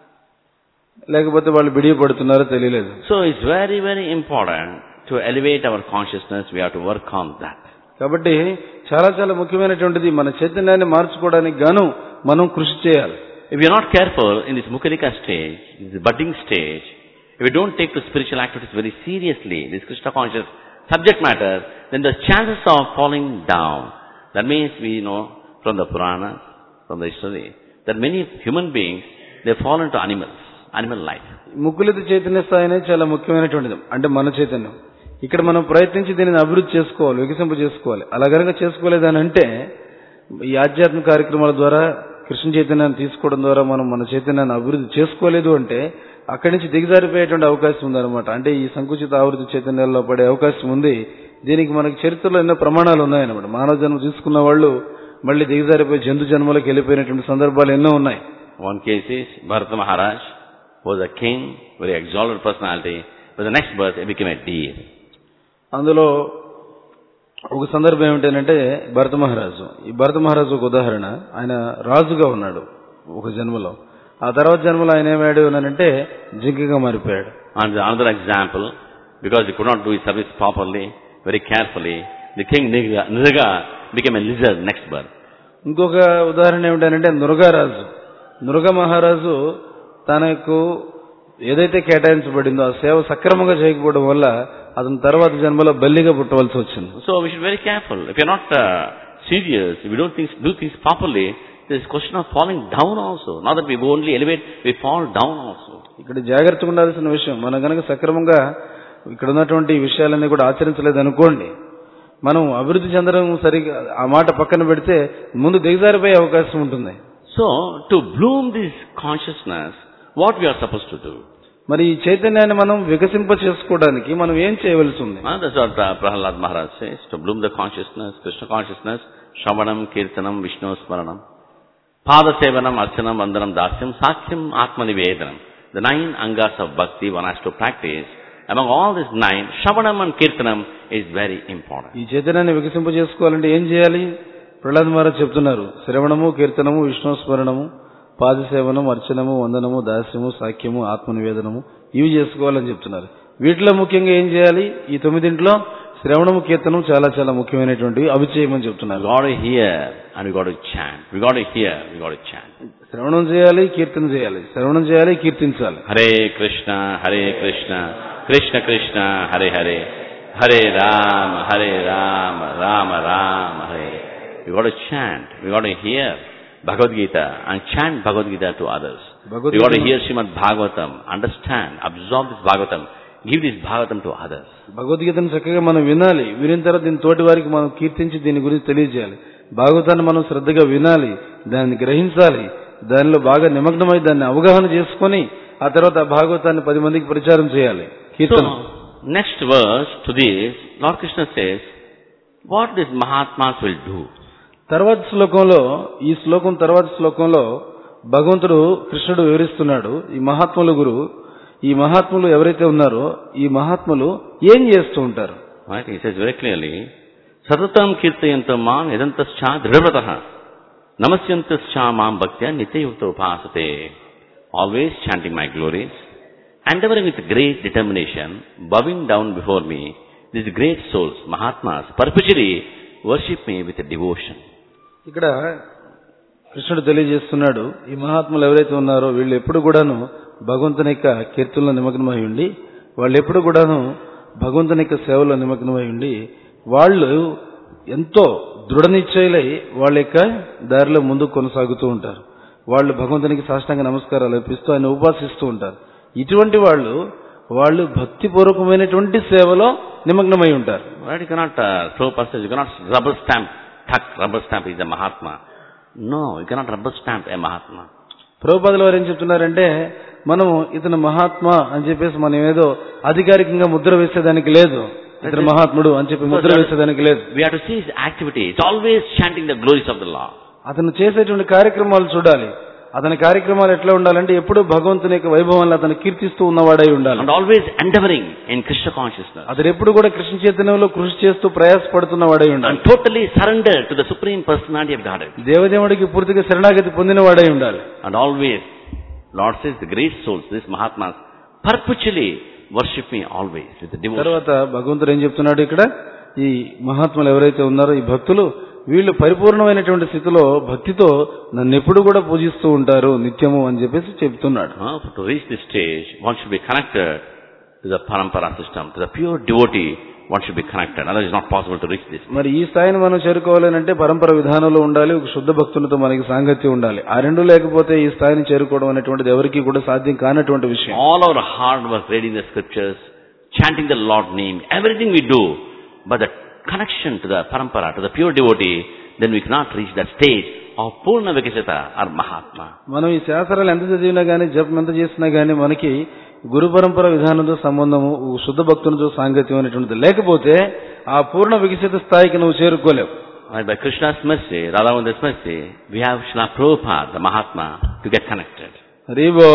లేకపోతే వాళ్ళు బిడియపడుతున్నారో తెలియలేదు So it's very, very important to elevate our consciousness. We have to work on that. కాబట్టి చాలా చాలా ముఖ్యమైనటువంటిది మన చైతన్యాన్ని మార్చుకోవడానికి గాను మనం కృషి చేయాలి If we are not careful in this Mukhalika stage, this budding stage, if we don't take the spiritual activities very seriously, this Krishna conscious subject matter, then the chances of falling down, that means we know from the Puranas, from the history, that many human beings, they fall into animals, animal life. ముక్కులిత Chaitanya స్థాయినే చాలా ముఖ్యమైనటువంటిది అంటే మన చైతన్యం ఇక్కడ మనం ప్రయత్నించి దీనిని అభివృద్ధి చేసుకోవాలి వికసింప చేసుకోవాలి అలా గనక చేసుకోలేదని అంటే ఈ ఆధ్యాత్మిక కార్యక్రమాల ద్వారా కృష్ణ చైతన్యాన్ని తీసుకోవడం ద్వారా మనం మన చైతన్యాన్ని అభివృద్ధి చేసుకోలేదు అంటే అక్కడి నుంచి దిగజారిపోయేటువంటి అవకాశం ఉందన్నమాట అంటే ఈ సంకుచిత ఆవృత్తి చైతన్యాల్లో పడే అవకాశం ఉంది దీనికి మనకి చరిత్రలో ఎన్నో ప్రమాణాలు ఉన్నాయన్నమాట మానవ జన్మ తీసుకున్న వాళ్ళు మళ్ళీ దిగజారిపోయి జంతు జన్మలకు వెళ్ళిపోయినటువంటి సందర్భాలు ఎన్నో ఉన్నాయి One case is Bharata Maharaj was a king, very exalted personality, but the next birth he became a deer. అందులో ఒక సందర్భం ఏమిటంటే భరత మహారాజు ఈ భరత మహారాజు ఒక ఉదాహరణ ఆయన రాజుగా ఉన్నాడు ఒక జన్మలో ఆ తర్వాత జన్మలో ఆయన ఏమాడు అంటే జింకగా మారిపోయాడు And the another example, because he could not do his service properly, very carefully, the king Nirga, Nirga became a lizard next birth. ఇంకొక ఉదాహరణ ఏమిటంటే నృగరాజు నృగ మహారాజు తనకు ఏదైతే కేటాయించబడిందో ఆ సేవ సక్రమంగా చేయకపోవడం వల్ల అతని తర్వాత జన్మలో బల్లిగా పుట్టవలసి వచ్చింది So we should be very careful. If you're not uh, serious, if we don't think, do things properly, there's question of falling down also. Not that we only elevate, we fall down also. ఇక్కడ జాగ్రత్తగా ఉండాల్సిన విషయం మనం గనక సక్రమంగా ఇక్కడ ఉన్నటువంటి ఈ విషయాలన్నీ కూడా ఆచరించలేదు అనుకోండి మనం అభివృద్ధి చెందడం సరిగా ఆ మాట పక్కన పెడితే ముందు దిగజారిపోయే అవకాశం ఉంటుంది So to bloom this consciousness, what we are supposed to do? మరి ఈ చైతన్యాన్ని మనం వికసింప చేసుకోవడానికి మనం ఏం చేయవలసి ఉంది Uh, that's what uh, Prahalad Maharaj says. To bloom the consciousness, Krishna consciousness, Shravanam, Kirtanam, Vishnu Smaranam, Pada Sevanam, Archanam, Vandanam, Dasyam, Sakyam, Atmanivedanam. The nine angas of bhakti one has to practice. Among all these nine, Shravanam and Kirtanam is very important. ఈ చైతన్యాన్ని వికసింప చేసుకోవాలంటే ఏం చేయాలి ప్రహ్లాద్ మహారాజ్ చెప్తున్నారు శ్రవణము కీర్తనము విష్ణు స్మరణము పాదసేవనం అర్చనము వందనము దాస్యము సాఖ్యము ఆత్మనివేదనము ఇవి చేసుకోవాలని చెప్తున్నారు వీటిలో ముఖ్యంగా ఏం చేయాలి ఈ తొమ్మిదింట్లో శ్రవణము కీర్తనం చాలా చాలా ముఖ్యమైనటువంటివి అవి చేయమని We చెప్తున్నారు got to hear and we got to chant. We got to hear, we got to chant. శ్రవణం చేయాలి కీర్తన చేయాలి శ్రవణం చేయాలి కీర్తించాలి Hare Krishna, Hare Krishna, Krishna Krishna, Hare Hare, Hare Rama, Hare Rama, Rama Rama, Hare. We got to chant, we got to hear Bhagavad Gita and chant Bhagavad Gita to others. Bhagavad we got to Gita- hear Srimad Bhagavatam, understand, absorb this Bhagavatam, give this Bhagavatam to others. భగవద్గీతను చక్కగా మనం వినాలి వినిన తర్వాత దీని తోటి వారికి మనం కీర్తించి దీని గురించి తెలియజేయాలి భాగవతాన్ని మనం శ్రద్ధగా వినాలి దాన్ని గ్రహించాలి దానిలో బాగా నిమగ్నమై దాన్ని అవగాహన చేసుకొని ఆ తర్వాత ఆ భాగవతాన్ని పది మందికి ప్రచారం చేయాలి కీర్తన So, next verse to this, Lord Krishna says, what these Mahatmas will do. తర్వాత శ్లోకంలో ఈ శ్లోకం తర్వాత శ్లోకంలో భగవంతుడు కృష్ణుడు వివరిస్తున్నాడు ఈ మహాత్ముల గురు ఈ మహాత్ములు ఎవరైతే ఉన్నారో ఈ మహాత్ములు ఏం చేస్తూ ఉంటారు Right? He says very clearly, సతతం కీర్తయంతో మాం యదంతశ్చ దృఢవ్రతః నమస్యంతశ్చ మాం భక్త్యా నిత్యయుక్తో ఉపాసతే always chanting my glories endeavoring with great determination, bowing down before me, these great souls, Mahatmas, perpetually worship me with devotion. ఇక్కడ కృష్ణుడు తెలియజేస్తున్నాడు ఈ మహాత్ములు ఎవరైతే ఉన్నారో వీళ్ళు ఎప్పుడు కూడాను భగవంతుని యొక్క కీర్తుల్లో నిమగ్నమై ఉండి వాళ్ళు ఎప్పుడు కూడాను భగవంతుని యొక్క సేవలో నిమగ్నమై ఉండి వాళ్ళు ఎంతో దృఢ నిశ్చయులై వాళ్ళ యొక్క దారిలో ముందుకు కొనసాగుతూ ఉంటారు వాళ్ళు భగవంతునికి సాష్టాంగ నమస్కారాలు అర్పిస్తూ ఆయన ఉపాసిస్తూ ఉంటారు ఇటువంటి వాళ్ళు వాళ్ళు భక్తిపూర్వకమైనటువంటి సేవలో నిమగ్నమై ఉంటారు Right? You cannot uh, throw passage, you cannot rubber stamp, tuck, rubber stamp is a Mahatma. No, you cannot rubber stamp a Mahatma. ప్రభుపాదుల వారు ఏం చెప్తున్నారంటే మనం ఇతను మహాత్మా అని చెప్పేసి మనం ఏదో అధికారికంగా ముద్ర వేసేదానికి లేదు ఇతను మహాత్ముడు అని చెప్పి ముద్ర వేసేదానికి లేదు We have to see his activity. It's always chanting the glories of the Lord. అతను చేసేటువంటి కార్యక్రమాలు చూడాలి అతని కార్యక్రమాలు ఎట్లా ఉండాలంటే ఎప్పుడు భగవంతుని యొక్క వైభవాన్ని అతను కీర్తిస్తూ ఉన్నవాడై ఉండాలి And always endeavoring in Krishna consciousness. అతను ఎప్పుడు కూడా కృష్ణ చైతన్యంలో కృషి చేస్తూ ప్రయాసపడుతున్నవాడై ఉండాలి And totally surrender to the Supreme Personality of Godhead. దేవదేవుడికి పూర్తిగా శరణాగతి పొందినవాడై ఉండాలి And always, Lord says, the great souls, these Mahatmas, perpetually worship me always with the devotion. తర్వాత భగవంతుడు ఏం చెప్తున్నాడు ఇక్కడ ఈ మహాత్ములు ఎవరైతే ఉన్నారో ఈ భక్తులు వీళ్ళు పరిపూర్ణమైనటువంటి స్థితిలో భక్తితో నన్ను ఎప్పుడు కూడా పూజిస్తూ ఉంటారు నిత్యము అని చెప్పేసి చెప్తున్నాడు Uh, to reach this stage, one should be connected to the parampara system, to the pure devotee, one should be connected. Otherwise, it's not possible to reach this. మరి ఈ స్థాయిని మనం చేరుకోవాలంటే పరంపర విధానంలో ఉండాలి ఒక శుద్ధ భక్తులతో మనకి సాంగత్యం ఉండాలి ఆ రెండు లేకపోతే ఈ స్థాయిని చేరుకోవడం అనేటువంటిది ఎవరికీ కూడా సాధ్యం కానటువంటి విషయం All our hard work reading the scriptures, chanting the Lord name, everything we do, but the connection to the parampara, to the pure devotee, then we cannot reach that stage of Purna Vikasita or Mahatma. మనం ఈ శాస్త్రాలు ఎంత చదివినా గానీ జపం ఎంత చేసినా గానీ మనకి గురు పరంపర విధానంతో సంబంధము ఒక శుద్ధ భక్తునితో సాంగత్యం అనేటువంటిది లేకపోతే ఆ పూర్ణ వికసిత స్థాయికి నువ్వు చేరుకోలేవు And by Krishna's mercy, Radhavanda's mercy, we have Srila Prabhupada, the Mahatma, to get connected. హరిబో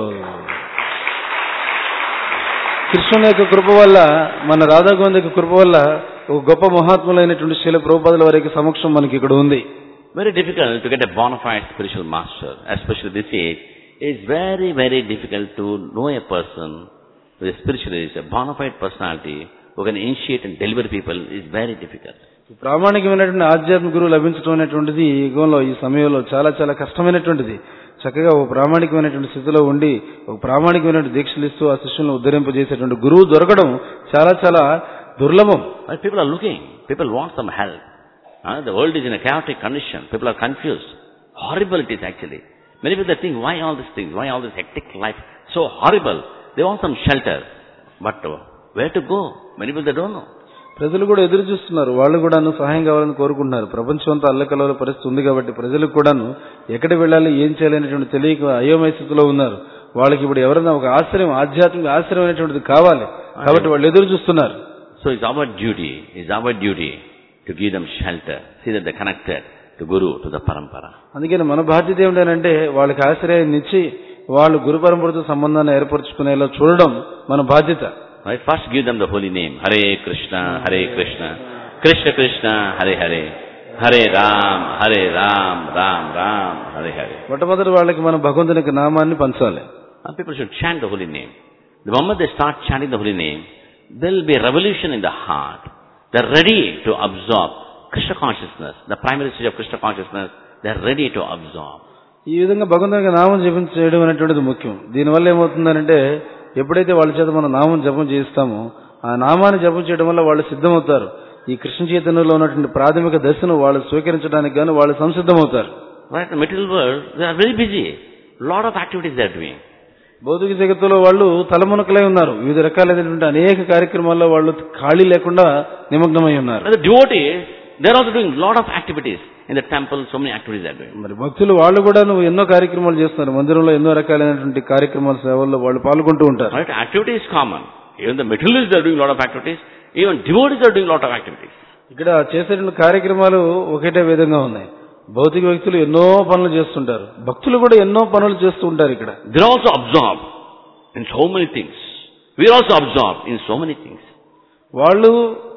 కృష్ణుని యొక్క కృప వల్ల మన రాధాగోవింద యొక్క కృప వల్ల ఒక గొప్ప మహాత్ములైనటువంటి శీల ప్రభుపాదుల వారి యొక్క సమక్షం మనకి ఇక్కడ ఉంది Very difficult to get a bona fide spiritual master, especially this age. It's very, very difficult to know a person who is spiritualist, a bona fide personality who can initiate and deliver people is very difficult. ప్రామాణికమైనటువంటి ఆధ్యాత్మిక గురువు లభించడం అనేటువంటిది ఈ యుగంలో ఈ సమయంలో చాలా చాలా కష్టమైనటువంటిది చక్కగా ఒక ప్రామాణికమైనటువంటి స్థితిలో ఉండి ఒక ప్రామాణికమైనటువంటి దీక్షలు ఇస్తూ ఆ శిష్యులను ఉద్ధరింపజేసేటువంటి గురువు దొరకడం చాలా చాలా దుర్లభం Right? People are looking. People want some help. Uh, the world is in a chaotic condition. People are confused. Horrible it is actually. Many people think, why all these things? Why all this hectic life? So horrible. They want some shelter. But uh, where to go? Many people they don't know. ప్రజలు కూడా ఎదురు చూస్తున్నారు వాళ్ళు కూడాను సహాయం కావాలని కోరుకుంటున్నారు ప్రపంచం అంతా అల్లకల్లోల పరిస్థితి ఉంది కాబట్టి ప్రజలకు కూడాను ఎక్కడ వెళ్ళాలి ఏం చేయాలి అనేటువంటి తెలియక అయోమయ స్థితిలో ఉన్నారు వాళ్ళకి ఇప్పుడు ఎవరైనా ఒక ఆశ్రయం ఆధ్యాత్మిక ఆశ్రయం అనేటువంటిది కావాలి కాబట్టి వాళ్ళు ఎదురు చూస్తున్నారు So it's our duty, it's our duty to give them shelter. See that they're connected to Guru, to the Parampara. అందుకని మన బాధ్యత ఏమిటంటే వాళ్ళకి ఆశ్రయాన్ని ఇచ్చి వాళ్ళు గురు పరంపరతో సంబంధాన్ని ఏర్పరచుకునేలా చూడడం మన బాధ్యత Right? First give them the holy name. Hare Krishna, Hare Krishna. Krishna Krishna, Hare Hare. Hare Ram, Hare Ram, Ram Ram, Hare Hare. మొట్టమొదటి వాళ్ళకి మనం భగవంతుని యొక్క నామాన్ని పంచాలి And people should chant the holy name. The moment they start chanting the holy name, there will be a revolution in the heart. They're ready to absorb Krishna consciousness, the primary stage of Krishna consciousness. They're ready to absorb. ఈ విధంగా భగవంతుని యొక్క నామం జపం చేయడం అనేటువంటిది ముఖ్యం దీనివల్ల ఏమవుతుందంటే ఎప్పుడైతే వాళ్ళ చేత మనం నామం జపం చేయిస్తామో ఆ నామాన్ని జపం చేయడం వల్ల వాళ్ళు సిద్ధమవుతారు ఈ కృష్ణ చైతన్యంలో ఉన్నటువంటి ప్రాథమిక దశను వాళ్ళు స్వీకరించడానికి గాను వాళ్ళు సంసిద్ధమవుతారు Right? The material world, they are very busy. Lot of activities they are doing. భౌతిక జగత్తులో వాళ్ళు తలమునకలై ఉన్నారు వివిధ రకాలైనటువంటి అనేక కార్యక్రమాల్లో వాళ్ళు ఖాళీ లేకుండా నిమగ్నమై ఉన్నారు And the devotees, they're also doing lot of activities. In the temple, so many activities they are doing. మరి భక్తులు వాళ్ళు కూడా నువ్వు ఎన్నో కార్యక్రమాలు చేస్తున్నారు మందిరంలో ఎన్నో రకాలైనటువంటి కార్యక్రమాల సేవల్లో వాళ్ళు పాల్గొంటూ ఉంటారు Right? Activity is common. Even the materialists are doing lot of activities. Even devotees are doing lot of activities. ఇక్కడ చేసేటువంటి కార్యక్రమాలు ఒకటే విధంగా ఉన్నాయి భౌతిక వ్యక్తులు ఎన్నో పనులు చేస్తుంటారు భక్తులు కూడా ఎన్నో పనులు చేస్తూ ఉంటారు ఇక్కడ They're also absorbed in so many things. We are also absorbed in so many things. వాళ్ళు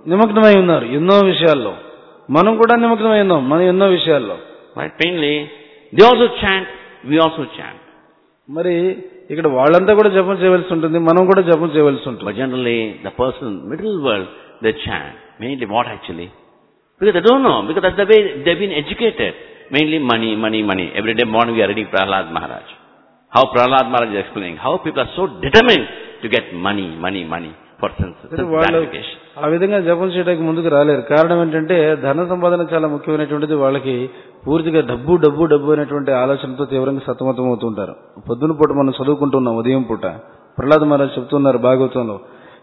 నిమగ్నమై ఉన్నారు ఎన్నో విషయాల్లో మనం కూడా నిమగ్నమై ఉన్నాం మనం ఎన్నో విషయాల్లో Right? Plainly, they also chant, we also chant. మరి ఇక్కడ వాళ్ళంతా కూడా జపం చేయవలసి ఉంటుంది మనం కూడా జపం చేయవలసి ఉంటుంది But generally, the person, middle world, they chant. Mainly what actually? Because they don't know, because that's the way they've been educated. Mainly money, money, money. Every day morning we are reading Prahlad Maharaj. How Prahlad Maharaj is explaining, how people are so determined to get money, money, money for sense, సరే, sense వాళ్ళు gratification. ఆ విధంగా జపం చేయడానికి ముందుకు రాలేరు కారణం ఏంటంటే ధన సంపాదన చాలా ముఖ్యమైనటువంటిది వాళ్ళకి పూర్తిగా డబ్బు డబ్బు డబ్బు అనేటువంటి ఆలోచనతో తీవ్రంగా సతమతం అవుతుంటారు పొద్దున పూట మనం చదువుకుంటున్నాం ఉదయం పూట ప్రహ్లాద్ మహారాజ్ చెప్తున్నారు భాగవతంలో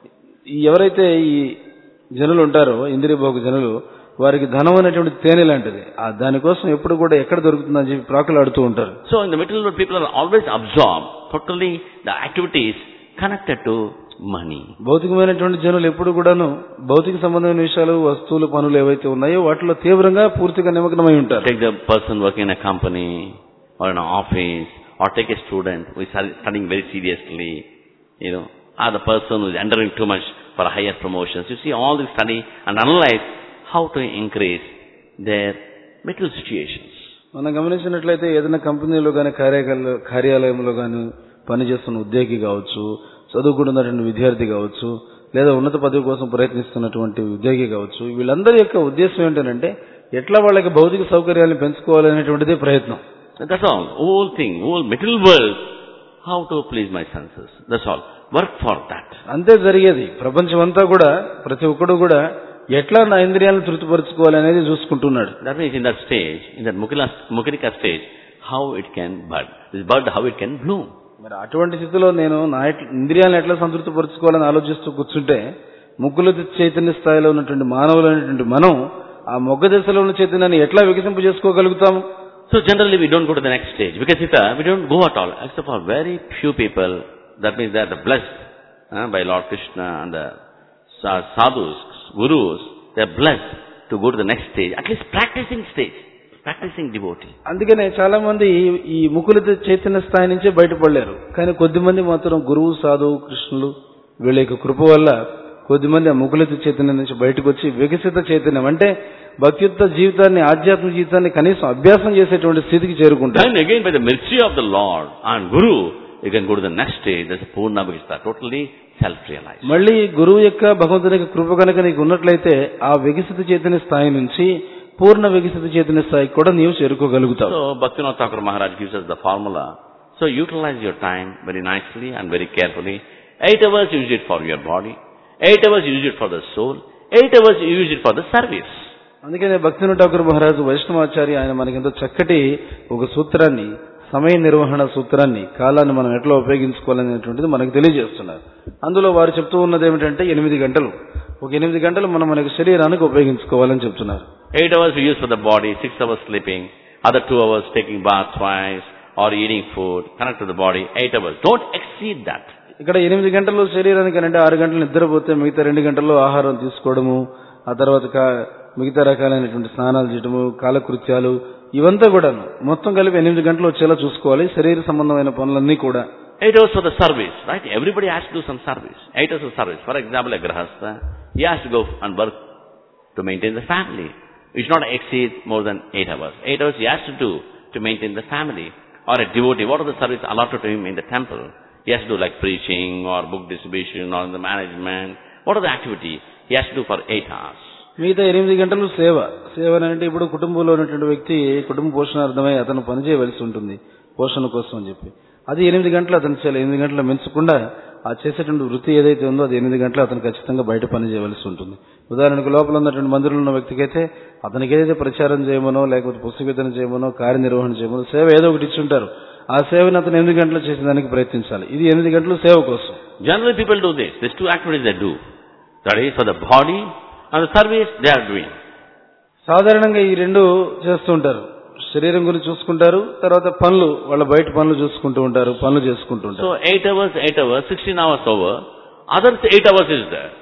ఈ ఎవరైతే ఈ జనులు ఉంటారో ఇంద్రియ భోగ జనులు వారికి ధనం అనేటువంటి తేనె లాంటిది ఆ దానికోసం ఎప్పుడు కూడా ఎక్కడ దొరుకుతుందని చెప్పి ప్రాకులాడుతూ ఉంటారు So in the middle world, people are always absorbed, totally the activities connected to money. భౌతికమైనటువంటి జనులు ఎప్పుడు కూడాను భౌతిక సంబంధమైన విషయాలు వస్తువులు పనులు ఏవైతే ఉన్నాయో వాటిలో తీవ్రంగా పూర్తిగా నిమగ్నమై ఉంటారు Take the person working in a company or in an office or take a student who is studying very seriously, you know, or the person who is entering too much for higher promotions. You see all this study and analyze how to increase their material situations. మనం గమనించినట్లయితే ఏదైనా కంపెనీలో కానీ కార్యాలయంలో కార్యాలయంలో కానీ పనిచేస్తున్న ఉద్యోగి కావచ్చు చదువుకుంటున్నటువంటి విద్యార్థి కావచ్చు లేదా ఉన్నత పదవి కోసం ప్రయత్నిస్తున్నటువంటి ఉద్యోగి కావచ్చు వీళ్ళందరి యొక్క ఉద్దేశం ఏంటంటే ఎట్లా వాళ్ళకి భౌతిక సౌకర్యాలను పెంచుకోవాలనేటువంటిదే ప్రయత్నం That's all. Whole thing, whole material world, how to please my senses. That's all. Work for that. అంతే జరిగేది ప్రపంచం అంతా కూడా ప్రతి ఒక్కడు కూడా ఎట్లా నా ఇంద్రియాలను తృప్తిపరచుకోవాలి అనేది చూసుకుంటున్నాడు That means in that stage, in that Mukila, Mukilika stage, how it can bud. This bud, how it can bloom. మరి అటువంటి స్థితిలో నేను నా ఎట్ల- ఇంద్రియాలను ఎట్లా సంతృప్తిపరచుకోవాలని ఆలోచిస్తూ కూర్చుంటే ముగ్గుల చైతన్య స్థాయిలో ఉన్నటువంటి మానవులైనటువంటి మనం ఆ మొగ్గ దశలో ఉన్న చైతన్యాన్ని ఎట్లా వికసింపు చేసుకోగలుగుతాము So generally we don't go to the next stage. Vikasita, we don't go at all, except for very few people. That means they are the blessed uh, by Lord Krishna and the sa- sadhus, gurus. They are blessed to go to the next stage, at least practicing stage, practicing devotee. అందుకనే చాలా మంది ఈ- ఈ ముకుల చైతన్య స్థాయి నుంచే బయటపడలేరు కానీ కొద్దిమంది మాత్రం గురువు సాధువు కృష్ణులు వీళ్ళ యొక్క కృప వల్ల కొద్దిమంది ఆ ముకులిత చైతన్యం నుంచి బయటకు వచ్చి వికసిత చైతన్యం అంటే భక్తియుక్త జీవితాన్ని ఆధ్యాత్మిక జీవితాన్ని కనీసం అభ్యాసం చేసేటువంటి స్థితికి చేరుకుంటారు Then again by the mercy of the Lord and Guru, you can go to the next stage, that's Purna Bhakta, totally self-realized. మళ్ళీ గురువు యొక్క భగవంతుని యొక్క కృప కనుక నీకు ఉన్నట్లయితే ఆ వికసిత చైతన్య స్థాయి నుంచి పూర్ణ వికసిత చైతన్య స్థాయికి కూడా నీవు చేరుకోగలుగుతావు So Bhaktivinoda Thakur Maharaj gives us the formula. So utilize your time very nicely and very carefully. Eight hours use it for your body. Eight hours use it for the soul. Eight hours use it for the service. అందుకనే భక్తిను ఠాకూర్ మహారాజు వైష్ణవాచారి ఆయన మనకి ఎంతో చక్కటి ఒక సూత్రాన్ని సమయ నిర్వహణ సూత్రాన్ని కాలాన్ని మనం ఎట్లా ఉపయోగించుకోవాలనేటువంటిది మనకు తెలియజేస్తున్నారు అందులో వారు చెప్తూ ఉన్నది ఏమిటంటే ఎనిమిది గంటలు ఒక ఎనిమిది గంటలు మనం మనకి శరీరానికి ఉపయోగించుకోవాలని చెప్తున్నారు Eight hours we use for the body, six hours sleeping, other two hours taking bath twice or eating food, connect to the body, eight hours. Don't exceed that. ఇక్కడ ఎనిమిది గంటలు శరీరానికి అంటే ఆరు గంటలు నిద్రపోతే మిగతా రెండు గంటల్లో ఆహారం తీసుకోవడము ఆ తర్వాత కా- మిగతా రకాలైనటువంటి స్నానాలు చేయడము కాలకృత్యాలు ఇవంతా కూడాను మొత్తం కలిపి ఎనిమిది గంటలు వచ్చేలా చూసుకోవాలి శరీర సంబంధమైన పనులన్నీ కూడా Eight hours for the service, right? Everybody has to do some service. Eight hours of service. For example, a grahastha, he has to go and work to maintain the family. It should not exceed more than eight hours. Eight hours he has to do to maintain the family. Or a devotee, what are the service allotted to him in the temple? He has to do like preaching or book distribution or the management. What are the activity he has to do for eight hours? మిగతా ఎనిమిది గంటలు సేవ సేవ అని అంటే ఇప్పుడు కుటుంబంలో ఉన్నటువంటి వ్యక్తి కుటుంబ పోషణార్థమై అతను పని చేయవలసి ఉంటుంది పోషణ కోసం అని చెప్పి అది ఎనిమిది గంటలు అతను చేయాలి ఎనిమిది గంటలు మించకుండా ఆ చేసేటువంటి వృత్తి ఏదైతే ఉందో అది ఎనిమిది గంటలు అతను ఖచ్చితంగా బయట పని చేయవలసి ఉంటుంది ఉదాహరణకు లోపల ఉన్నటువంటి మందిరంలో ఉన్న వ్యక్తికి అయితే అతనికి ఏదైతే ప్రచారం చేయమనో లేకపోతే పుస్తక వితరణ చేయమనో కార్యనిర్వహణ చేయమనో సేవ ఏదో ఒకటి ఇచ్చుంటారు ఆ సేవని అతను ఎనిమిది గంటలు చేసేదానికి ప్రయత్నించాలి ఇది ఎనిమిది గంటలు సేవ కోసం Generally people do this. These two activities they do. That is for the body and the service they are doing. సాధారణంగా ఈ రెండు చేస్తూ ఉంటారు శరీరం గురించి చూసుకుంటారు తర్వాత పనులు వాళ్ళ బయట పనులు చూసుకుంటూ ఉంటారు పనులు చేసుకుంటూ ఉంటారు So eight hours, eight hours, sixteen hours over. Others eight hours is there.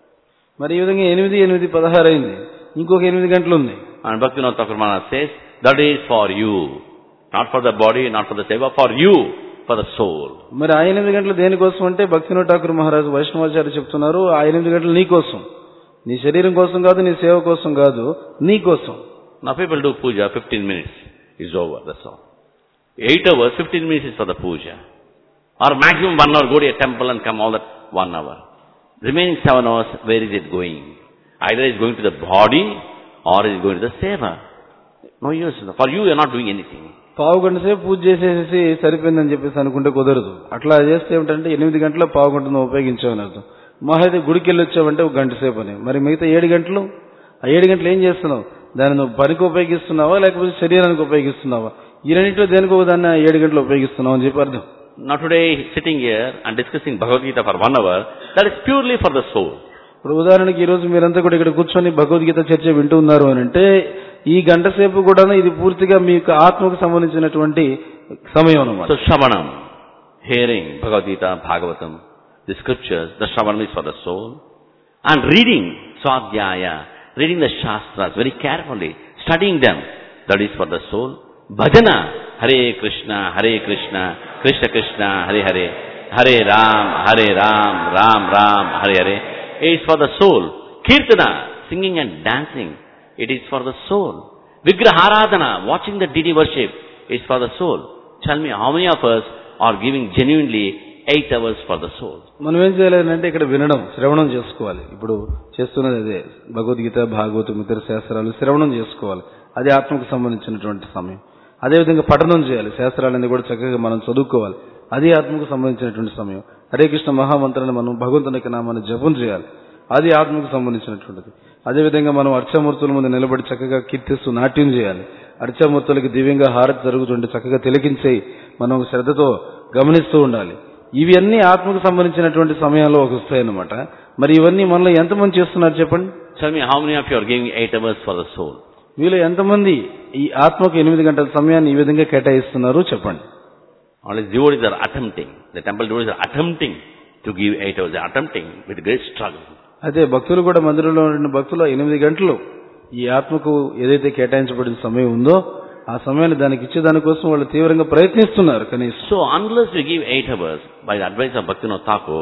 మరి ఈ విధంగా ఎనిమిది ఎనిమిది పదహారు అయింది ఇంకొక ఎనిమిది గంటలు ఉంది And Bhaktivinoda Thakur Maharaj says, that is for you. Not for the body, not for the seva, for you, for the soul. మరి ఆ ఎనిమిది గంటలు దేనికోసం అంటే భక్తినో ఠాకూర్ మహారాజు వైష్ణవాచార్య చెప్తున్నారు ఆ ఎనిమిది గంటలు నీ కోసం నీ శరీరం కోసం కాదు నీ సేవ కోసం కాదు నీ కోసం Now people do puja, 15 minutes is over, that's all. 8 hours, 15 minutes is for the puja. Or maximum 1 hour, go to a temple and come all that 1 hour. Remaining 7 hours, where is it going? Either it's going to the body or it's going to the seva. No use. For you, you're not doing anything. పావు గంట సేపు పూజ చేసేసి సరిపోయిందని చెప్పేసి అనుకుంటే కుదరదు అట్లా చేస్తే ఏమిటంటే ఎనిమిది గంటల పావు గంట నువ్వు ఉపయోగించావని అర్థం మహా అయితే గుడికి వెళ్ళి వచ్చావంటే ఒక గంట సేపు అని మరి మిగతా ఏడు గంటలు ఆ ఏడు గంటలు ఏం చేస్తున్నావు దాన్ని నువ్వు పనికి ఉపయోగిస్తున్నావా లేకపోతే శరీరానికి ఉపయోగిస్తున్నావా ఈ రెండింటిలో దేనికి ఒక దాన్ని ఆ ఏడు గంటలు ఉపయోగిస్తున్నావు అని చెప్పి అర్థం Now today, sitting here and discussing Bhagavad Gita for 1 hour, that is purely for the soul. ఇప్పుడు ఉదాహరణకి ఈ రోజు మీరంతా కూడా ఇక్కడ కూర్చొని భగవద్గీత చర్చ వింటూ ఉన్నారు అని అంటే ఈ గంట సేపు కూడా ఇది పూర్తిగా మీ యొక్క ఆత్మకు సంబంధించినటువంటి సమయం అన్నమాట So Shravanam, hearing Bhagavad Gita, Bhagavatam, the scriptures, the Shravanam is for the soul. And reading Swadhyaya, reading the Shastras very carefully, studying them, that is for the soul. Bhajana, Hare Krishna, Hare Krishna, Krishna Krishna, Hare Hare, Hare Ram, Hare Ram, Ram Ram, Hare Hare, is for the soul. Kirtana, singing and dancing, it is for the soul. Vigraharadhana, watching the deity worship, is for the soul. Tell me, how many of us are giving genuinely eight hours for the soul? మనం ఏం చేయాలంటే ఇక్కడ వినడం శ్రవణం చేసుకోవాలి ఇప్పుడు చేస్తున్నది అదే భగవద్గీత భాగవతం ఇతర శాస్త్రాలు శ్రవణం చేసుకోవాలి అది ఆత్మకు సంబంధించినటువంటి సమయం అదేవిధంగా పఠనం చేయాలి శాస్త్రాలన్నీ కూడా చక్కగా మనం చదువుకోవాలి అది ఆత్మకు సంబంధించినటువంటి సమయం హరే కృష్ణ మహామంత్రాన్ని మనం భగవంతుని యొక్క నామాన్ని జపం చేయాలి అది ఆత్మకు సంబంధించినటువంటిది అదేవిధంగా మనం అర్చామూర్తుల ముందు నిలబడి చక్కగా కీర్తిస్తూ నాట్యం చేయాలి అర్చామూర్తులకి దివ్యంగా హారతి జరుగుతుంటే చక్కగా తిలకించే మనం శ్రద్ధతో గమనిస్తూ ఉండాలి ఇవి అన్ని ఆత్మకు సంబంధించినటువంటి సమయాల్లో ఒక వస్తాయన్నమాట మరి ఇవన్నీ మనలో ఎంతమంది చేస్తున్నారు చెప్పండి Tell me, how many of you are giving eight hours for the soul? వీళ్ళు ఎంతమంది ఈ ఆత్మకు ఎనిమిది గంటల సమయాన్ని ఈ విధంగా కేటాయిస్తున్నారు చెప్పండి All the devotees are attempting, the temple devotees are attempting to give eight hours. They are attempting with great struggle. అయితే భక్తులు కూడా మందిరంలో ఉన్న భక్తులు ఆ ఎనిమిది గంటలు ఈ ఆత్మకు ఏదైతే కేటాయించబడిన సమయం ఉందో ఆ సమయాన్ని దానికి ఇచ్చే దానికోసం వాళ్ళు తీవ్రంగా ప్రయత్నిస్తున్నారు కనీసం So unless we give eight hours by the advice of Bhaktivinoda Thakur,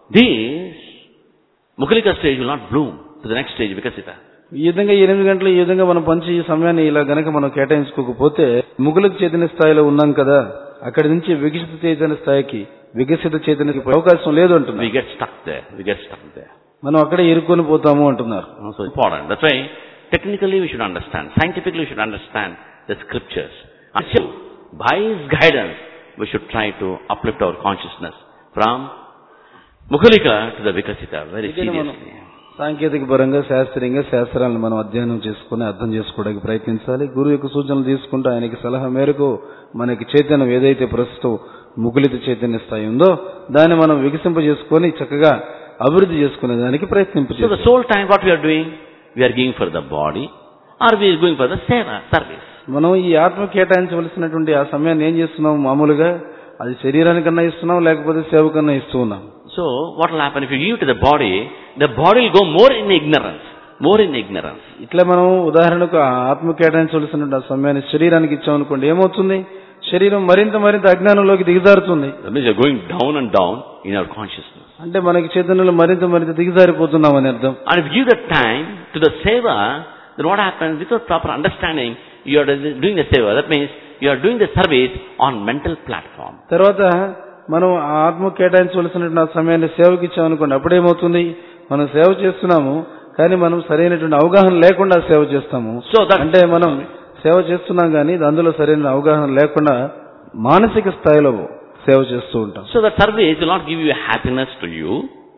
this Mukhalika stage will not bloom to the next stage, Vikasita. ఈ విధంగా ఈ ఎనిమిది గంటలు ఈ విధంగా మనం పంచి ఈ సమయాన్ని ఇలా గనక మనం కేటాయించుకోకపోతే ముగులకు చైతన్య స్థాయిలో ఉన్నాం కదా అక్కడి నుంచి వికసిత చైతన్య స్థాయికి వికసిత చైతన్యకి అవకాశం లేదు We అంటున్నారు get stuck there. We get stuck there. మనం అక్కడే ఇరుక్కొని పోతాము అంటున్నారు So important. That's why technically we should understand. Scientifically we should understand the scriptures. And so, by his guidance, we should try to uplift our consciousness from Mukhalika to the Vikasita very అందుకని మనం seriously. సాంకేతిక పరంగా శాస్త్రీయంగా శాస్త్రాలను మనం అధ్యయనం చేసుకుని అర్థం చేసుకోవడానికి ప్రయత్నించాలి గురువు యొక్క సూచనలు తీసుకుంటూ ఆయనకి సలహా మేరకు మనకి చైతన్యం ఏదైతే ప్రస్తుతం ముకులిత చైతన్య స్థాయి ఉందో దాన్ని మనం వికసింపజేసుకొని చక్కగా అభివృద్ధి చేసుకునే దానికి So the ప్రయత్నింపజేస్తాం soul time, what we are doing? We are giving for the body or we are going for the seva, service. మనం ఈ ఆత్మ కేటాయించవలసినటువంటి ఆ సమయాన్ని ఏం చేస్తున్నాం మామూలుగా అది శరీరానికన్నా ఇస్తున్నాం లేకపోతే సేవకన్నా ఇస్తూ ఉన్నాం So what will happen if you give to the body, the body will go more in ignorance, more in ignorance. ఇట్లా మనం ఉదాహరణకు ఆ ఆత్మ కేటాయించవలసిన ఆ సమయాన్ని శరీరానికి ఇచ్చామనుకోండి ఏమవుతుంది శరీరం మరింత మరింత అజ్ఞానంలోకి దిగజారుతుంది That means you are going down and down in our consciousness. అంటే మనకి చైతన్యంలో మరింత మరింత దిగజారిపోతున్నాం అని అర్థం And if you give the time to the seva, then what happens? Without proper understanding, you are doing the seva. That means you are doing the service on mental platform. తర్వాత మనం ఆ ఆత్మ కేటాయించవలసినటువంటి ఆ సమయాన్ని సేవకి ఇచ్చామనుకోండి అప్పుడేమవుతుంది మనం సేవ చేస్తున్నాము కానీ మనం సరైనటువంటి అవగాహన లేకుండా సేవ చేస్తాము So that అంటే మనం సేవ చేస్తున్నాం కానీ అందులో సరైన అవగాహన లేకుండా మానసిక స్థాయిలో సేవ చేస్తూ ఉంటాం so the service will not give you happiness to you,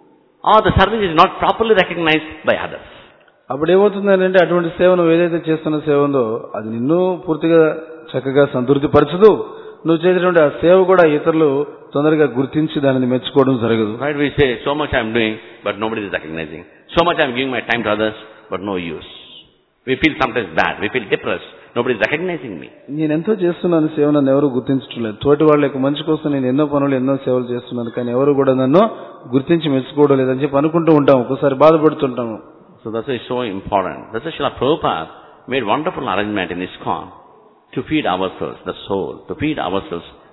or the service is not properly recognized by others. అప్పుడు ఏమవుతుంది అంటే అటువంటి సేవ నువ్వు ఏదైతే చేస్తున్న సేవ ఉందో అది నిన్ను పూర్తిగా చక్కగా సంతృప్తి పరచదు నువ్వు చేసేటువంటి ఆ సేవ కూడా ఇతరులు తొందరగా గుర్తించి దానిని మెచ్చుకోవడం జరగదు Right? We say, so much I am doing, but nobody is recognizing. So much I am giving my time to others, but no use. We feel sometimes bad. We feel depressed. Nobody is recognizing me. నేను ఎంతో చేస్తున్నాను సేవ నన్ను ఎవరు గుర్తించడం లేదు తోటి వాళ్ళ యొక్క మంచి కోసం నేను ఎన్నో పనులు ఎన్నో సేవలు చేస్తున్నాను కానీ ఎవరు కూడా నన్ను గుర్తించి మెచ్చుకోవడం లేదని చెప్పి అనుకుంటూ ఉంటాం ఒకసారి బాధపడుతుంటాము So that's why it's so important. That's why Srila Prabhupada made wonderful arrangement in ISKCON to feed ourselves, the soul, to feed ourselves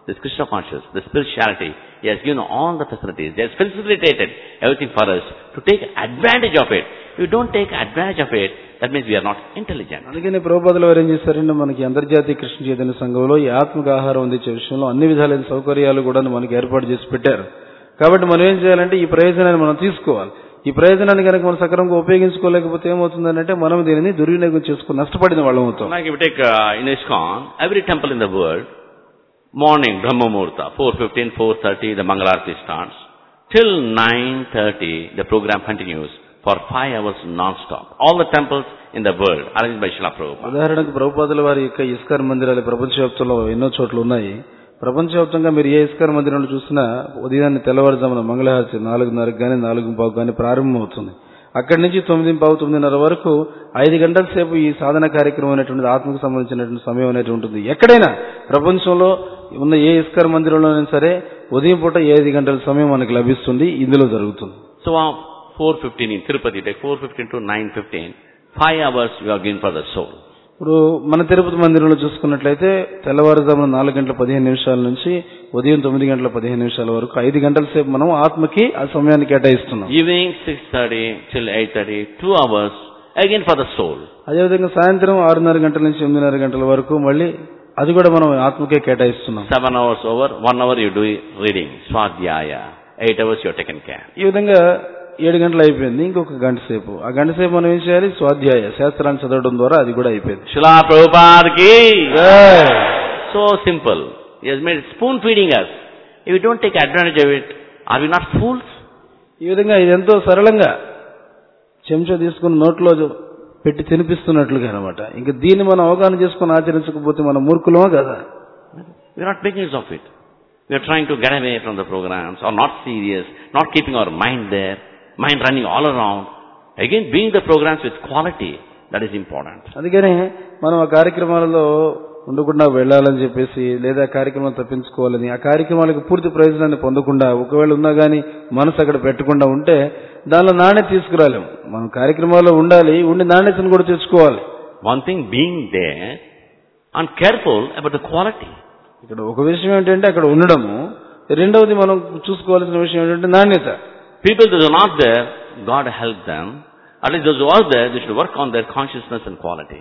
this Krishna conscious, the spirituality, He has given all the facilities. He has facilitated everything for us to take advantage of it. If you don't take advantage of it, that means we are not intelligent. అందుకని ప్రభుపదులు వారు ఏం చేశారంటే మనకి అంతర్జాతీయ కృష్ణ చైతన్య సంఘంలో ఈ ఆత్మక ఆహారం అందించే విషయంలో అన్ని విధాలైన సౌకర్యాలు కూడా మనకి ఏర్పాటు చేసి పెట్టారు కాబట్టి మనం ఏం చేయాలంటే ఈ ప్రయోజనాన్ని మనం తీసుకోవాలి ఈ ప్రయోజనాన్ని కనుక మనం సక్రమంగా ఉపయోగించుకోలేకపోతే ఏమవుతుందంటే మనం దీనిని దుర్వినియోగం చేసుకుని నష్టపడిన వాళ్ళం అవుతాం Like if you take uh, in ISKCON, every temple in the world, morning, Brahma Muhurta, 4.15, 4.30, the Mangalarti starts. Till 9.30, the program continues for five hours non-stop. All the temples in the world, arranged by Srila Prabhupada. ఉదాహరణకు ప్రభుపాదుల వారి యొక్క ఇస్కార్ మందిరాలు ప్రపంచవ్యాప్తంలో ఎన్నో చోట్ల ఉన్నాయి ప్రపంచవ్యాప్తంగా మీరు ఏ ఇస్కార్ మందిరంలో చూసినా ఉదయాన్నే తెల్లవారుజామున మంగళహారతి నాలుగున్నరకు కానీ నాలుగు పావు కానీ ప్రారంభమవుతుంది అక్కడి నుంచి తొమ్మిది పావు తొమ్మిదిన్నర వరకు ఐదు గంటల సేపు ఈ సాధన కార్యక్రమం అనేటువంటిది ఆత్మకు సంబంధించినటువంటి సమయం అనేది ఉంటుంది ఎక్కడైనా ప్రపంచంలో ఉన్న ఏ ఇస్కార్ మందిరంలోనైనా సరే ఉదయం పూట ఐదు గంటల సమయం మనకు లభిస్తుంది ఇందులో జరుగుతుంది So uh, 4.15 in Tirupati, take 4.15 to 9.15, five hours you are given for the soul. ఇప్పుడు మన తిరుపతి మందిరంలో చూసుకున్నట్లయితే తెల్లవారుజామున నాలుగు గంటల పదిహేను నిమిషాల నుంచి ఉదయం తొమ్మిది గంటల పదిహేను నిమిషాల వరకు ఐదు గంటల సేపు మనం ఆత్మకి ఆ సమయాన్ని కేటాయిస్తున్నాం Evening 6.30 till 8.30, two hours, again for the soul. అదేవిధంగా సాయంత్రం ఆరున్నర గంటల నుంచి ఎనిమిదిన్నర గంటల వరకు మళ్ళీ అది కూడా మనం ఆత్మకే కేటాయిస్తున్నాం Seven hours over, one hour you do reading, Swadhyaya. Eight hours you are taken care. ఈ విధంగా ఏడు గంటలు అయిపోయింది ఇంకొక గంట సేపు ఆ గంట సేపు మనం ఏం చేయాలి స్వాధ్యాయ శాస్త్రాన్ని చదవడం ద్వారా అది కూడా అయిపోయింది Srila Prabhupada ki. So simple. He has made spoon feeding us. If we don't take advantage of it, are we not fools? ఈ విధంగా ఇది ఎంతో సరళంగా చెంచా తీసుకుని నోట్లో పెట్టి తినిపిస్తున్నట్లుగా అనమాట ఇంకా దీన్ని మనం అవగాహన చేసుకుని ఆచరించకపోతే మనం మూర్ఖులమా కదా We are not making use of it. We are trying to get away from the programs or not serious, not keeping our mind there, mind running all around. Again, being the programs with quality, that is important. అందుకనే మనం ఆ కార్యక్రమాలలో ఉండకుండా వెళ్ళాలని చెప్పేసి లేదా కార్యక్రమం తప్పించుకోవాలని ఆ కార్యక్రమాలకు పూర్తి ప్రయోజనాన్ని పొందకుండా ఒకవేళ ఉన్నా కానీ మనసు అక్కడ పెట్టకుండా ఉంటే దానిలో నాణ్యత తీసుకురాలేం మనం కార్యక్రమాల్లో ఉండాలి ఉండి నాణ్యతను కూడా తెచ్చుకోవాలి One thing being there and careful about the quality. ఇక్కడ ఒక విషయం ఏంటంటే అక్కడ ఉండడము రెండవది మనం చూసుకోవాల్సిన విషయం ఏంటంటే నాణ్యత People that are not there, God help them. At least those who are there, they should work on their consciousness and quality.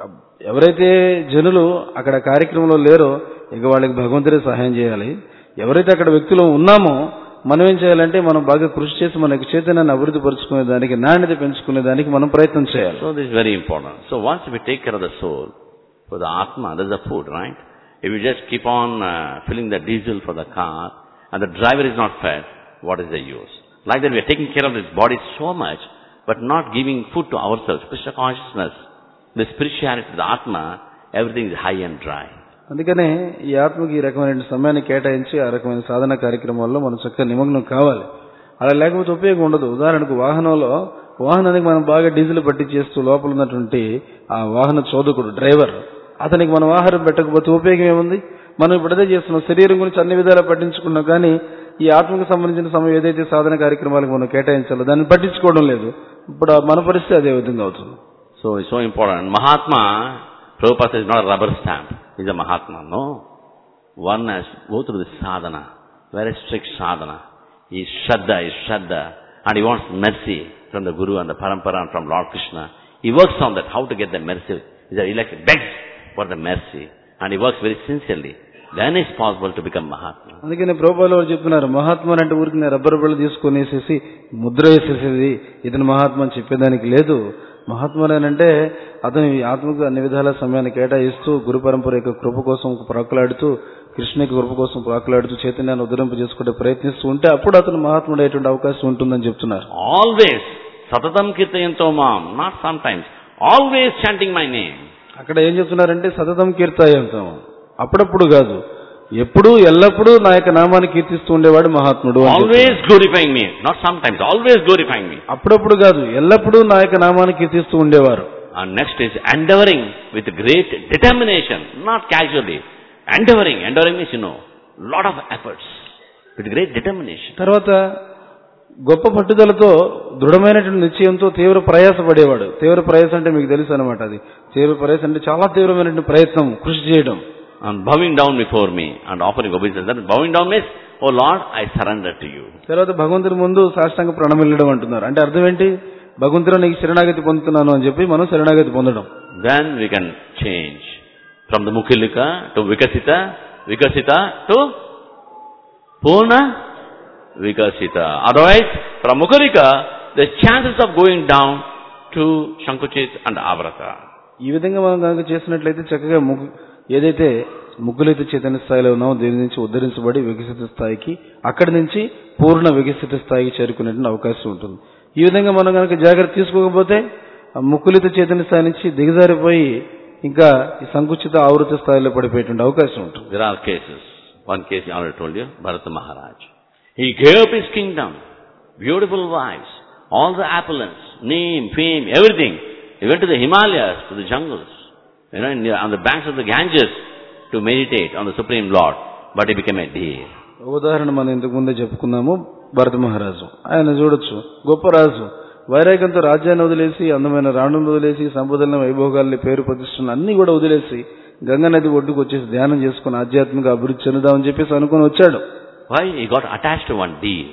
ఎవరైతే జనులు అక్కడ కార్యక్రమంలో లేరో ఇక వాళ్ళకి భగవంతుడే సహాయం చేయాలి ఎవరైతే అక్కడ వ్యక్తులు ఉన్నామో మనం ఏం చేయాలంటే మనం బాగా కృషి చేసి మనకి చైతన్యాన్ని అభివృద్ధి పరుచుకునే దానికి నాణ్యత పెంచుకునే దానికి మనం ప్రయత్నం చేయాలి So this is very important. So once we take care of the soul, for the Atma, that's the food, right? If you just keep on uh, filling the diesel for the car and the driver is not fed, what is the use? Like that we are taking care of this body so much, but not giving food to ourselves. Krishna consciousness, the spirituality, the Atma, everything is high and dry. అందుకనే ఈ ఆత్మకి ఈ రకమైన సమయాన్ని కేటాయించి ఆ రకమైన సాధన కార్యక్రమాల్లో మనం చక్కగా నిమగ్నం కావాలి అలా లేకపోతే ఉపయోగం ఉండదు ఉదాహరణకు వాహనంలో వాహనానికి మనం బాగా డీజిల్ పట్టించేస్తూ లోపల ఉన్నటువంటి ఆ వాహన చోదకుడు డ్రైవర్ అతనికి మనం ఆహారం పెట్టకపోతే ఉపయోగం ఏముంది మనం ఇప్పుడు అదే చేస్తున్నాం శరీరం గురించి అన్ని విధాలా పట్టించుకున్నాం కానీ ఈ ఆత్మకు సంబంధించిన సమయం ఏదైతే సాధన కార్యక్రమాలకు మనం కేటాయించాలో దాన్ని పట్టించుకోవడం లేదు ఇప్పుడు ఆ మన పరిస్థితి అదే విధంగా అవుతుంది So it's so important. Mahatma, Prabhupada says not a rubber stamp. He's a Mahatma. No. One has to go through the sadhana, very strict sadhana. He is Shraddha, he is Shraddha, and he wants mercy from the Guru and the Parampara and from Lord Krishna. He works on that, how to get the mercy. He like begs for the mercy, and he works very sincerely. Then it's possible to become Mahatma. అందుకని ప్రభుపాలు వారు చెప్తున్నారు మహాత్మ అంటే ఊరికి rubber బళ్ళు తీసుకొని వేసేసి ముద్ర వేసేసేది ఇతను మహాత్మ అని చెప్పేదానికి లేదు మహాత్ముడనంటే అతను ఈ ఆత్మకు అన్ని విధాల సమయాన్ని కేటాయిస్తూ గురు పరంపర యొక్క కృప కోసం ప్రాకులాడుతూ కృష్ణ యొక్క కృప కోసం ప్రాకులాడుతూ చైతన్యాన్ని ఉద్ధరింప చేసుకుంటే ప్రయత్నిస్తూ ఉంటే అప్పుడు అతను మహాత్ముడయ్యేటువంటి అవకాశం ఉంటుందని చెప్తున్నారు Always, Satatam Kirtayanto Mam, not sometimes, always chanting my name. అక్కడ ఏం చెప్తున్నారంటే సతతం కీర్తాయంతం అప్పుడప్పుడు కాదు ఎప్పుడూ ఎల్లప్పుడూ నా యొక్క నామాన్ని కీర్తిస్తూ ఉండేవాడు మహాత్ముడు అని చెప్తున్నారు. Always glorifying me. Not sometimes, always glorifying me. అప్పుడప్పుడు కాదు ఎల్లప్పుడూ నా యొక్క నామాన్ని కీర్తిస్తూ ఉండేవారు And next is endeavoring with great determination, not casually. Endeavoring, endeavoring means, you know, lot of efforts. With great determination. తర్వాత గొప్ప పట్టుదలతో దృఢమైనటువంటి నిశ్చయంతో తీవ్ర ప్రయాస పడేవాడు తీవ్ర ప్రయాస అంటే మీకు తెలుసు అనమాట అది తీవ్ర ప్రయాస అంటే చాలా తీవ్రమైనటువంటి ప్రయత్నం కృషి చేయడం and bowing down before me and offering obeisance. That bowing down means, Oh Lord, I surrender to you. తర్వాత భగవంతుని ముందు సాష్టాంగ ప్రణమిల్లడం అంటున్నారు అంటే అర్థం ఏంటి భగవంతుడు నీకు శరణాగతి పొందుతున్నాను అని చెప్పి మనం శరణాగతి పొందడం Then we can change from the Mukilika to Vikasita, Vikasita to Purna Vikasita. Otherwise, from Mukilika, the chances of going down to Shankuchit and Avrata. ఈ విధంగా మనం కనుక చేసినట్లయితే చక్కగా ముగ్గు ఏదైతే ముగ్గులైతే చైతన్య స్థాయిలో ఉన్నామో దీని నుంచి ఉద్ధరించబడి వికసిత స్థాయికి అక్కడి నుంచి పూర్ణ వికసిత స్థాయికి చేరుకునేటువంటి అవకాశం ఉంటుంది ఈ విధంగా మనం కనుక జాగ్రత్త తీసుకోకపోతే ఆ ముక్కులిత చైతన్య స్థాయి నుంచి దిగజారిపోయి ఇంకా ఈ సంకుచిత ఆవృత స్థాయిలో పడిపోయేటువంటి అవకాశం ఉంటుంది There are cases. One case I already told you, Bharata Maharaj. He gave up his kingdom, beautiful wives, all the opulence, name, fame, everything. He went to the Himalayas, to the jungles, you know, in the, on the banks of the Ganges to meditate on the Supreme Lord. But he became a deer. ఒక ఉదాహరణ మనం ఇంతకు ముందే చెప్పుకున్నాము భరత మహారాజు ఆయన చూడొచ్చు గొప్ప రాజు వైరాగ్యంతో రాజ్యాన్ని వదిలేసి అందమైన రాణులను వదిలేసి సంపదలను వైభోగాల్ని పేరు ప్రతిష్టలను అన్ని కూడా వదిలేసి గంగా నది ఒడ్డుకు వచ్చేసి ధ్యానం చేసుకుని ఆధ్యాత్మిక అభివృద్ధి చెందుదామని చెప్పేసి అనుకుని వచ్చాడు Why? He got attached to one deer.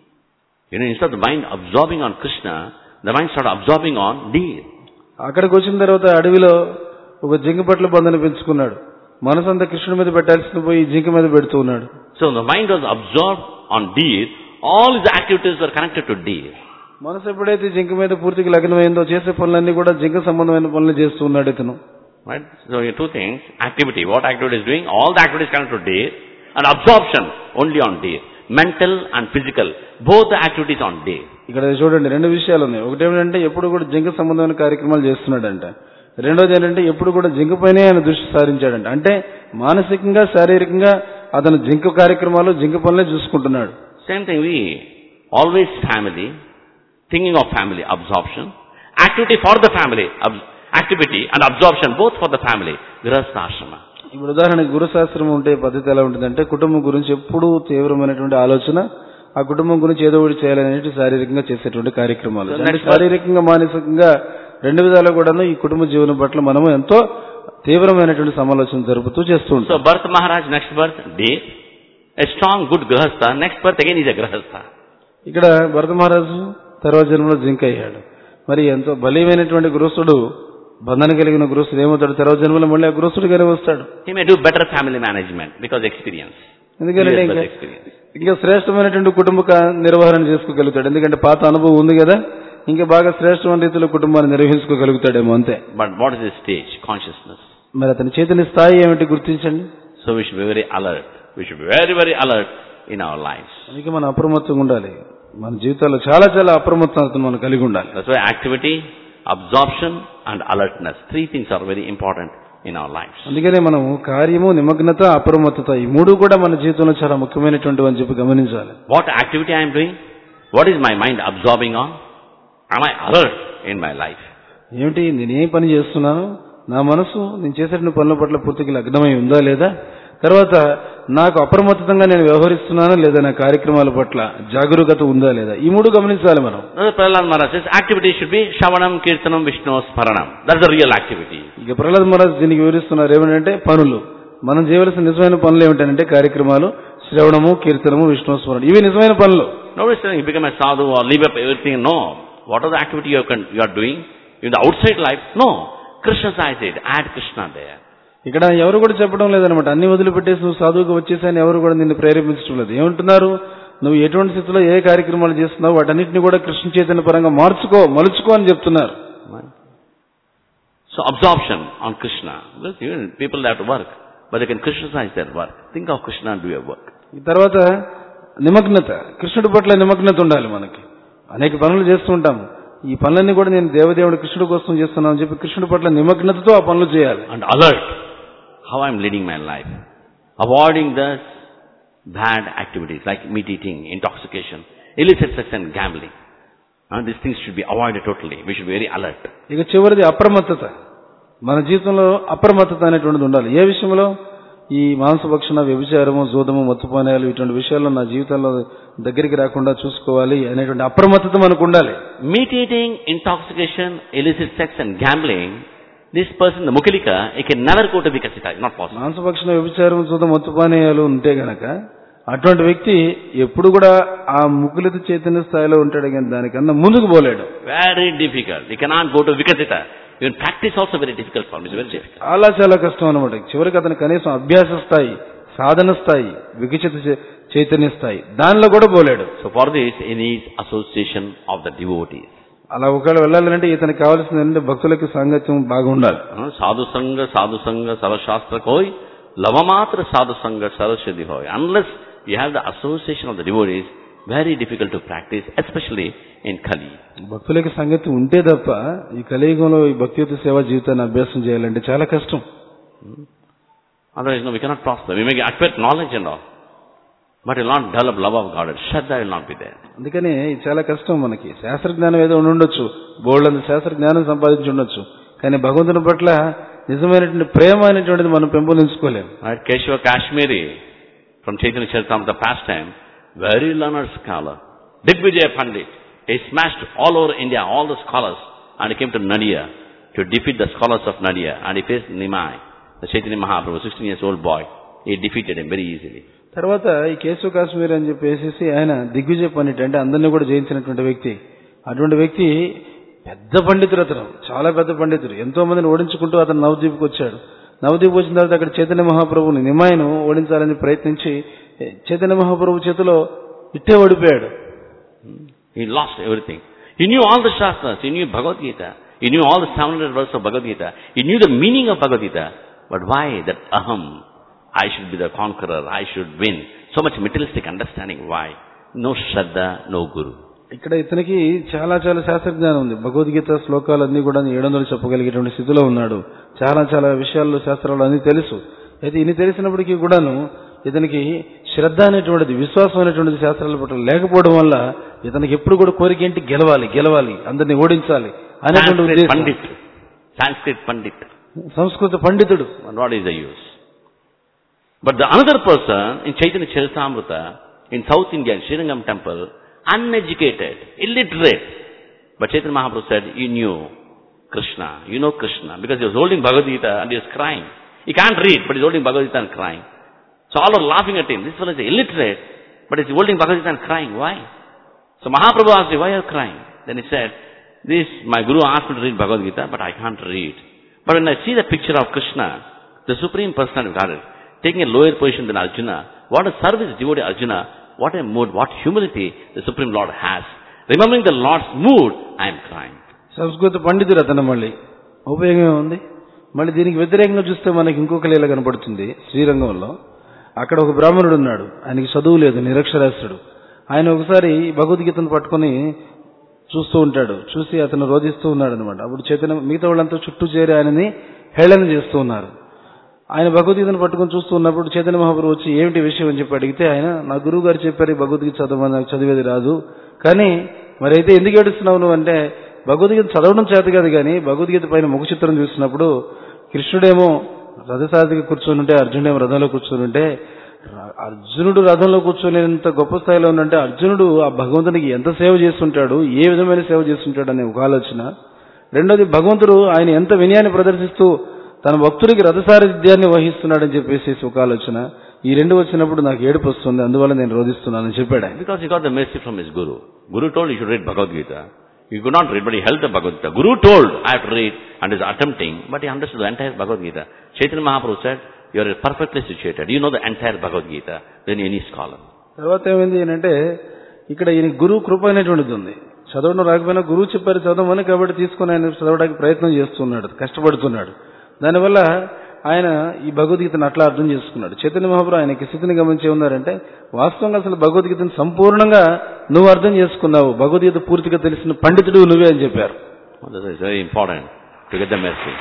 You know, instead of the mind absorbing on Krishna, the mind started absorbing on deer. అక్కడికి వచ్చిన తర్వాత అడవిలో ఒక జింక పట్ల బంధన పెంచుకున్నాడు మనసంతా కృష్ణుడి మీద పెట్టాల్సింది పోయి జింక మీద పెడుతూ ఉన్నాడు So the mind was absorbed on deer. All his activities were connected to deer. మనసు ఎప్పుడైతే జింక మీద పూర్తిగా లగ్నమైందో చేసే పనులన్నీ కూడా జింక సంబంధమైన పనులు చేస్తూ ఉన్నాడు ఇతను Right? So here are two things. Activity. What activity is doing? All the activities connected to deer. And absorption only on deer. Mental and physical. Both the activities on deer. ఇక్కడ చూడండి రెండు విషయాలు ఉన్నాయి ఒకటి ఏమిటంటే ఎప్పుడు కూడా జింక సంబంధమైన కార్యక్రమాలు చేస్తున్నాడంట రెండోది ఏంటంటే ఎప్పుడు కూడా జింక పైనే ఆయన దృష్టి సారించాడంట అంటే మానసికంగా శారీరకంగా అతను జింక కార్యక్రమాలు జింక పనులే చూసుకుంటున్నాడు Same thing we. Always family. Thinking of family. Absorption. Activity for the family. Ab- activity and absorption both for the family. Grihastha ashrama. ఇప్పుడు ఉదాహరణకి గురుశాస్త్రం ఉంటే పద్ధతి ఎలా ఉంటుందంటే కుటుంబం గురించి ఎప్పుడూ తీవ్రమైనటువంటి ఆలోచన ఆ కుటుంబం గురించి ఏదో ఒకటి చేయాలనేది శారీరకంగా చేసేటువంటి కార్యక్రమాలు So అంటే next శారీరకంగా మానసికంగా రెండు విధాలు కూడాను ఈ కుటుంబ జీవనం పట్ల మనము ఎంతో తీవ్రమైనటువంటి సమాలోచన జరుపుతూ చేస్తూ ఉంటాం So birth Maharaj, next birth, deer. A strong, good grihastha. Next birth again is a grihastha. ఇక్కడ భరత మహారాజు తర్వాత జన్మలో జింక అయ్యాడు మరి ఎంతో బలీయమైనటువంటి గృహస్థుడు బంధన కలిగిన గృహస్థుడు ఏమవుతాడు తర్వాత జన్మలో మళ్ళీ ఆ గృహస్థుడిగానే వస్తాడు He may do better family management because experience. ఎందుకంటే Years ఇంకా birth experience. ఇంకా శ్రేష్టమైనటువంటి కుటుంబ క- నిర్వహణ చేసుకోగలుగుతాడు ఎందుకంటే పాత అనుభవం ఉంది కదా ఇంకా బాగా శ్రేష్టమైన రీతిలో కుటుంబాన్ని నిర్వహించుకోగలుగుతాడేమో అంతే But what is his stage? Consciousness. మరి అతని చైతన్య స్థాయి ఏమిటి గుర్తించండి So we should be very alert. We should be very, very alert in our lives. అందుకే మనం అప్రమత్తంగా ఉండాలి మన జీవితాల్లో చాలా చాలా అప్రమత్తతను మనం కలిగి ఉండాలి That's why activity, absorption and alertness. Three things are very important in our lives. అందుకనే మనం కార్యము నిమగ్నత అప్రమత్తత ఈ మూడు కూడా మన జీవితంలో చాలా ముఖ్యమైనటువంటివి అని చెప్పి గమనించాలి What activity I am doing? What is my mind absorbing on? Am I alert in my life? ఏమిటి నేనేం పని చేస్తున్నాను నా మనసు నేను చేసేటువంటి పనుల పట్ల పూర్తిగా లగ్నమై ఉందా లేదా తర్వాత నాకు అప్రమత్తంగా నేను వ్యవహరిస్తున్నానా లేదా నా కార్యక్రమాల పట్ల జాగరూకత ఉందా లేదా ఈ మూడు గమనించాలి మనం Now, Prahlad Maharaj says activity should be Shavanam, Kirtanam, Vishnu, Sparanam. That's the real activity. ఇక ప్రహ్లాద్ మహారాజ్ దీనికి వివరిస్తున్నారు ఏమిటంటే పనులు మనం చేయవలసిన నిజమైన పనులు ఏమిటంటే కార్యక్రమాలు శ్రవణము కీర్తనము విష్ణు స్మరణ ఇవి నిజమైన పనులు Nobody's saying you become a sadhu or leave up everything. No. What are the activity you are, con- you are doing in the outside life? No. Krishna says it. Add Krishna there. ఇక్కడ ఎవరు కూడా చెప్పడం లేదనమాట అన్ని వదిలిపెట్టేసి నువ్వు సాధువుగా వచ్చేసాయని ఎవరు కూడా నిన్ను ప్రేరేపించడం లేదు ఏమంటున్నారు నువ్వు ఎటువంటి స్థితిలో ఏ కార్యక్రమాలు చేస్తున్నావు వాటన్నిటిని కూడా కృష్ణ చైతన్య పరంగా మార్చుకో మలుచుకో అని చెప్తున్నారు Right? So absorption on Krishna. Well, even people have to work, but they can Krishnaize their work. Think of Krishna and do your work. ఈ తర్వాత నిమగ్నత కృష్ణుడి పట్ల నిమగ్నత ఉండాలి మనకి అనేక పనులు చేస్తూ ఉంటాము ఈ పనులన్నీ కూడా నేను దేవదేవుడు కృష్ణుడి కోసం చేస్తున్నాను అని చెప్పి కృష్ణుడి పట్ల నిమగ్నతతో ఆ పనులు చేయాలి And alert. How I am leading my life. Avoiding the bad activities like meat eating, intoxication, illicit sex and gambling. And these things should be avoided totally. We should be very alert. ఇక చివరిది అప్రమత్తత మన జీవితంలో అప్రమత్తత అనేటువంటిది ఉండాలి ఏ విషయంలో ఈ మాంసభక్షణ వ్యభిచారము జూదము మత్తుపానయాలు ఇటువంటి విషయాల్లో నా జీవితంలో దగ్గరికి రాకుండా చూసుకోవాలి అనేటువంటి అప్రమత్తత మనకు ఉండాలి Meat eating, intoxication, illicit sex and gambling This person, the Mukilika, he can never go to Vikasita. It's not possible. మాంసభక్షణ వ్యభిచారం చూద్దాం మత్తుపానీయాలు ఉంటే గనక అటువంటి వ్యక్తి ఎప్పుడు కూడా ఆ ముకులిత చైతన్య స్థాయిలో ఉంటాడు కానీ దానికన్నా ముందుకు పోలేడు Very difficult. He cannot go to Vikasita. Even practice also very difficult for him. It's very difficult. చాలా చాలా కష్టం అనమాట చివరికి అతను కనీసం అభ్యాస స్థాయి సాధన స్థాయి వికసిత చై- చైతన్య స్థాయి దానిలో కూడా పోలేడు So for this, he needs association of the devotees. అలా ఒకవేళ వెళ్ళాలంటే ఇతనికి కావాల్సింది ఏంటంటే భక్తులకి సాంగత్యం బాగా ఉండాలి Uh, Sadhu Sangha, Sadhu Sangha, Sarvashastra koi, Lavamatra Sadhu Sangha, Sarvasiddhi hoy. Unless you have the association of the devotees, very difficult to practice, especially in Kali. భక్తులకి సంగతి ఉంటే తప్ప ఈ కలియుగంలో ఈ భక్తియుత సేవా జీవితాన్ని అభ్యాసం చేయాలంటే చాలా కష్టం Otherwise, no, we cannot prosper. We may acquire knowledge and all. But will not develop love of God. Shraddha will not be there. అందుకని ఇది చాలా కష్టం మనకి శాస్త్రజ్ఞానం ఏదో ఉండి ఉండొచ్చు బోల్డంత శాస్త్రజ్ఞానం సంపాదించి ఉండొచ్చు కానీ భగవంతుని పట్ల నిజమైనటువంటి ప్రేమ అనేటువంటిది మనం పెంపొందించుకోలేము Right? Keshava Kashmiri from Chaitanya Charitamrita pastime, very learned scholar. Digvijay Pandit. He smashed all over India, all the scholars, and he came to Nadia to defeat the scholars of Nadia, and he faced Nimai, the Chaitanya Mahaprabhu, 16 years old boy. He defeated him very easily. తర్వాత ఈ కేశవ కాశ్మీర్ అని చెప్పేసి ఆయన దిగ్విజయ పండిట్ అంటే అందరినీ కూడా జయించినటువంటి వ్యక్తి అటువంటి వ్యక్తి పెద్ద పండితుడు అతను చాలా పెద్ద పండితుడు ఎంతో మందిని ఓడించుకుంటూ అతను నవద్వీప్కి వచ్చాడు నవద్వీప్ వచ్చిన తర్వాత అక్కడ చైతన్య మహాప్రభుని నిమాయను ఓడించాలని ప్రయత్నించి చైతన్య మహాప్రభు చేతిలో ఇట్టే ఓడిపోయాడు He lost everything. He knew all the Shastras, he knew Bhagavad Gita, he knew all the 700 verses of Bhagavad Gita, he knew the meaning of Bhagavad Gita, but why that aham, I should be the conqueror, I should win, so much materialistic understanding, why? No Shraddha, no Guru. ఇక్కడ ఇతనికి చాలా చాలా శాస్త్రజ్ఞానం ఉంది భగవద్గీత శ్లోకాలన్నీ కూడా ఏడు వందలు చెప్పగలిగేటువంటి స్థితిలో ఉన్నాడు చాలా చాలా విషయాల్లో శాస్త్రాలు అన్ని తెలుసు అయితే ఇన్ని తెలిసినప్పటికీ కూడాను ఇతనికి శ్రద్ధ అనేటువంటిది విశ్వాసం అనేటువంటిది శాస్త్రాల పట్ల లేకపోవడం వల్ల ఇతనికి ఎప్పుడు కూడా కోరిక ఏంటి గెలవాలి గెలవాలి అందరిని ఓడించాలి అనేటువంటి Sanskrit ఉద్దేశం Pandit. Sanskrit Pandit. సంస్కృత పండితుడు And what is the use? But the another person in Chaitanya Charitamrita, in South India, in Srirangam temple, uneducated, illiterate. But Chaitanya Mahaprabhu said, you knew Krishna, you know Krishna, because he was holding Bhagavad Gita and he was crying. He can't read, but he's holding Bhagavad Gita and crying. So all are laughing at him. This fellow is illiterate, but he's holding Bhagavad Gita and crying. Why? So Mahaprabhu asked him, why are you crying? Then he said, this, my guru asked me to read Bhagavad Gita, but I can't read. But when I see the picture of Krishna, the Supreme Personality of Godhead, taking a lower position than Arjuna, what a service devotee Arjuna, what a mood, what humility the Supreme Lord has. Remembering the Lord's mood, I am crying. సంస్కృత పండితుడు అతను మళ్ళీ ఉపయోగం ఏముంది మళ్ళీ దీనికి వ్యతిరేకంగా చూస్తే మనకి ఇంకొక లీల కనపడుతుంది శ్రీరంగంలో అక్కడ ఒక బ్రాహ్మణుడు ఉన్నాడు ఆయనకి చదువు లేదు నిరక్షరాస్యుడు ఆయన ఒకసారి భగవద్గీతను పట్టుకొని చూస్తూ ఉంటాడు చూసి అతను రోధిస్తూ ఉన్నాడు అనమాట అప్పుడు చైతన్య మిగతా వాళ్ళంతా చుట్టూ చేరి ఆయనని హేళన చేస్తూ ఉన్నారు ఆయన భగవద్గీతను పట్టుకొని చూస్తూ ఉన్నప్పుడు చైతన్య మహాప్రభు వచ్చి ఏమిటి విషయం అని చెప్పి అడిగితే ఆయన నా గురువు గారు చెప్పారు ఈ భగవద్గీత చదవమని నాకు చదివేది రాదు కానీ మరి అయితే ఎందుకు ఏడుస్తున్నావు నువ్వు అంటే భగవద్గీత చదవడం చేత కాదు కానీ భగవద్గీత పైన ముఖ చిత్రం చూసినప్పుడు కృష్ణుడేమో రథసారథిగా కూర్చొని ఉంటే అర్జునుడేమో రథంలో కూర్చొని ఉంటే అర్జునుడు రథంలో కూర్చొనేంత గొప్ప స్థాయిలో ఉందంటే అర్జునుడు ఆ భగవంతునికి ఎంత సేవ చేస్తుంటాడు ఏ విధమైన సేవ చేస్తుంటాడు అనే ఒక ఆలోచన రెండోది భగవంతుడు ఆయన ఎంత వినయాన్ని ప్రదర్శిస్తూ తన భక్తుడికి రథసారథ్యాన్ని వహిస్తున్నాడని చెప్పేసి ఒక ఆలోచన ఈ రెండు వచ్చినప్పుడు నాకు ఏడుపు వస్తుంది అందువల్ల నేను రోధిస్తున్నానని చెప్పాడు ఆయన Because he got the mercy from his Guru. Guru told he should read Bhagavad Gita. He could not read, but he held the Bhagavad Gita. Guru told, I have to read, and is attempting, but he understood the entire Bhagavad Gita. Chaitanya Mahaprabhu said, you are perfectly situated. You know the entire Bhagavad Gita than any scholar. తర్వాత ఏమైంది అంటే ఇక్కడ ఈయన గురువు కృప అనేటువంటిది ఉంది చదవడం రాకపోయినా గురువు చెప్పారు చదవమని కాబట్టి తీసుకుని ఆయన చదవడానికి ప్రయత్నం చేస్తున్నాడు కష్టపడుతున్నాడు దానివల్ల ఆయన ఈ భగవద్గీతను అట్లా అర్థం చేసుకున్నాడు చైతన్య మహాప్రభు ఆయనకి స్థితిని గమనించి ఉన్నారంటే వాస్తవంగా అసలు భగవద్గీతను సంపూర్ణంగా నువ్వు అర్థం చేసుకున్నావు భగవద్గీత పూర్తిగా తెలిసిన పండితుడు నువ్వే అని చెప్పారు Well, This is very important to get the mercy.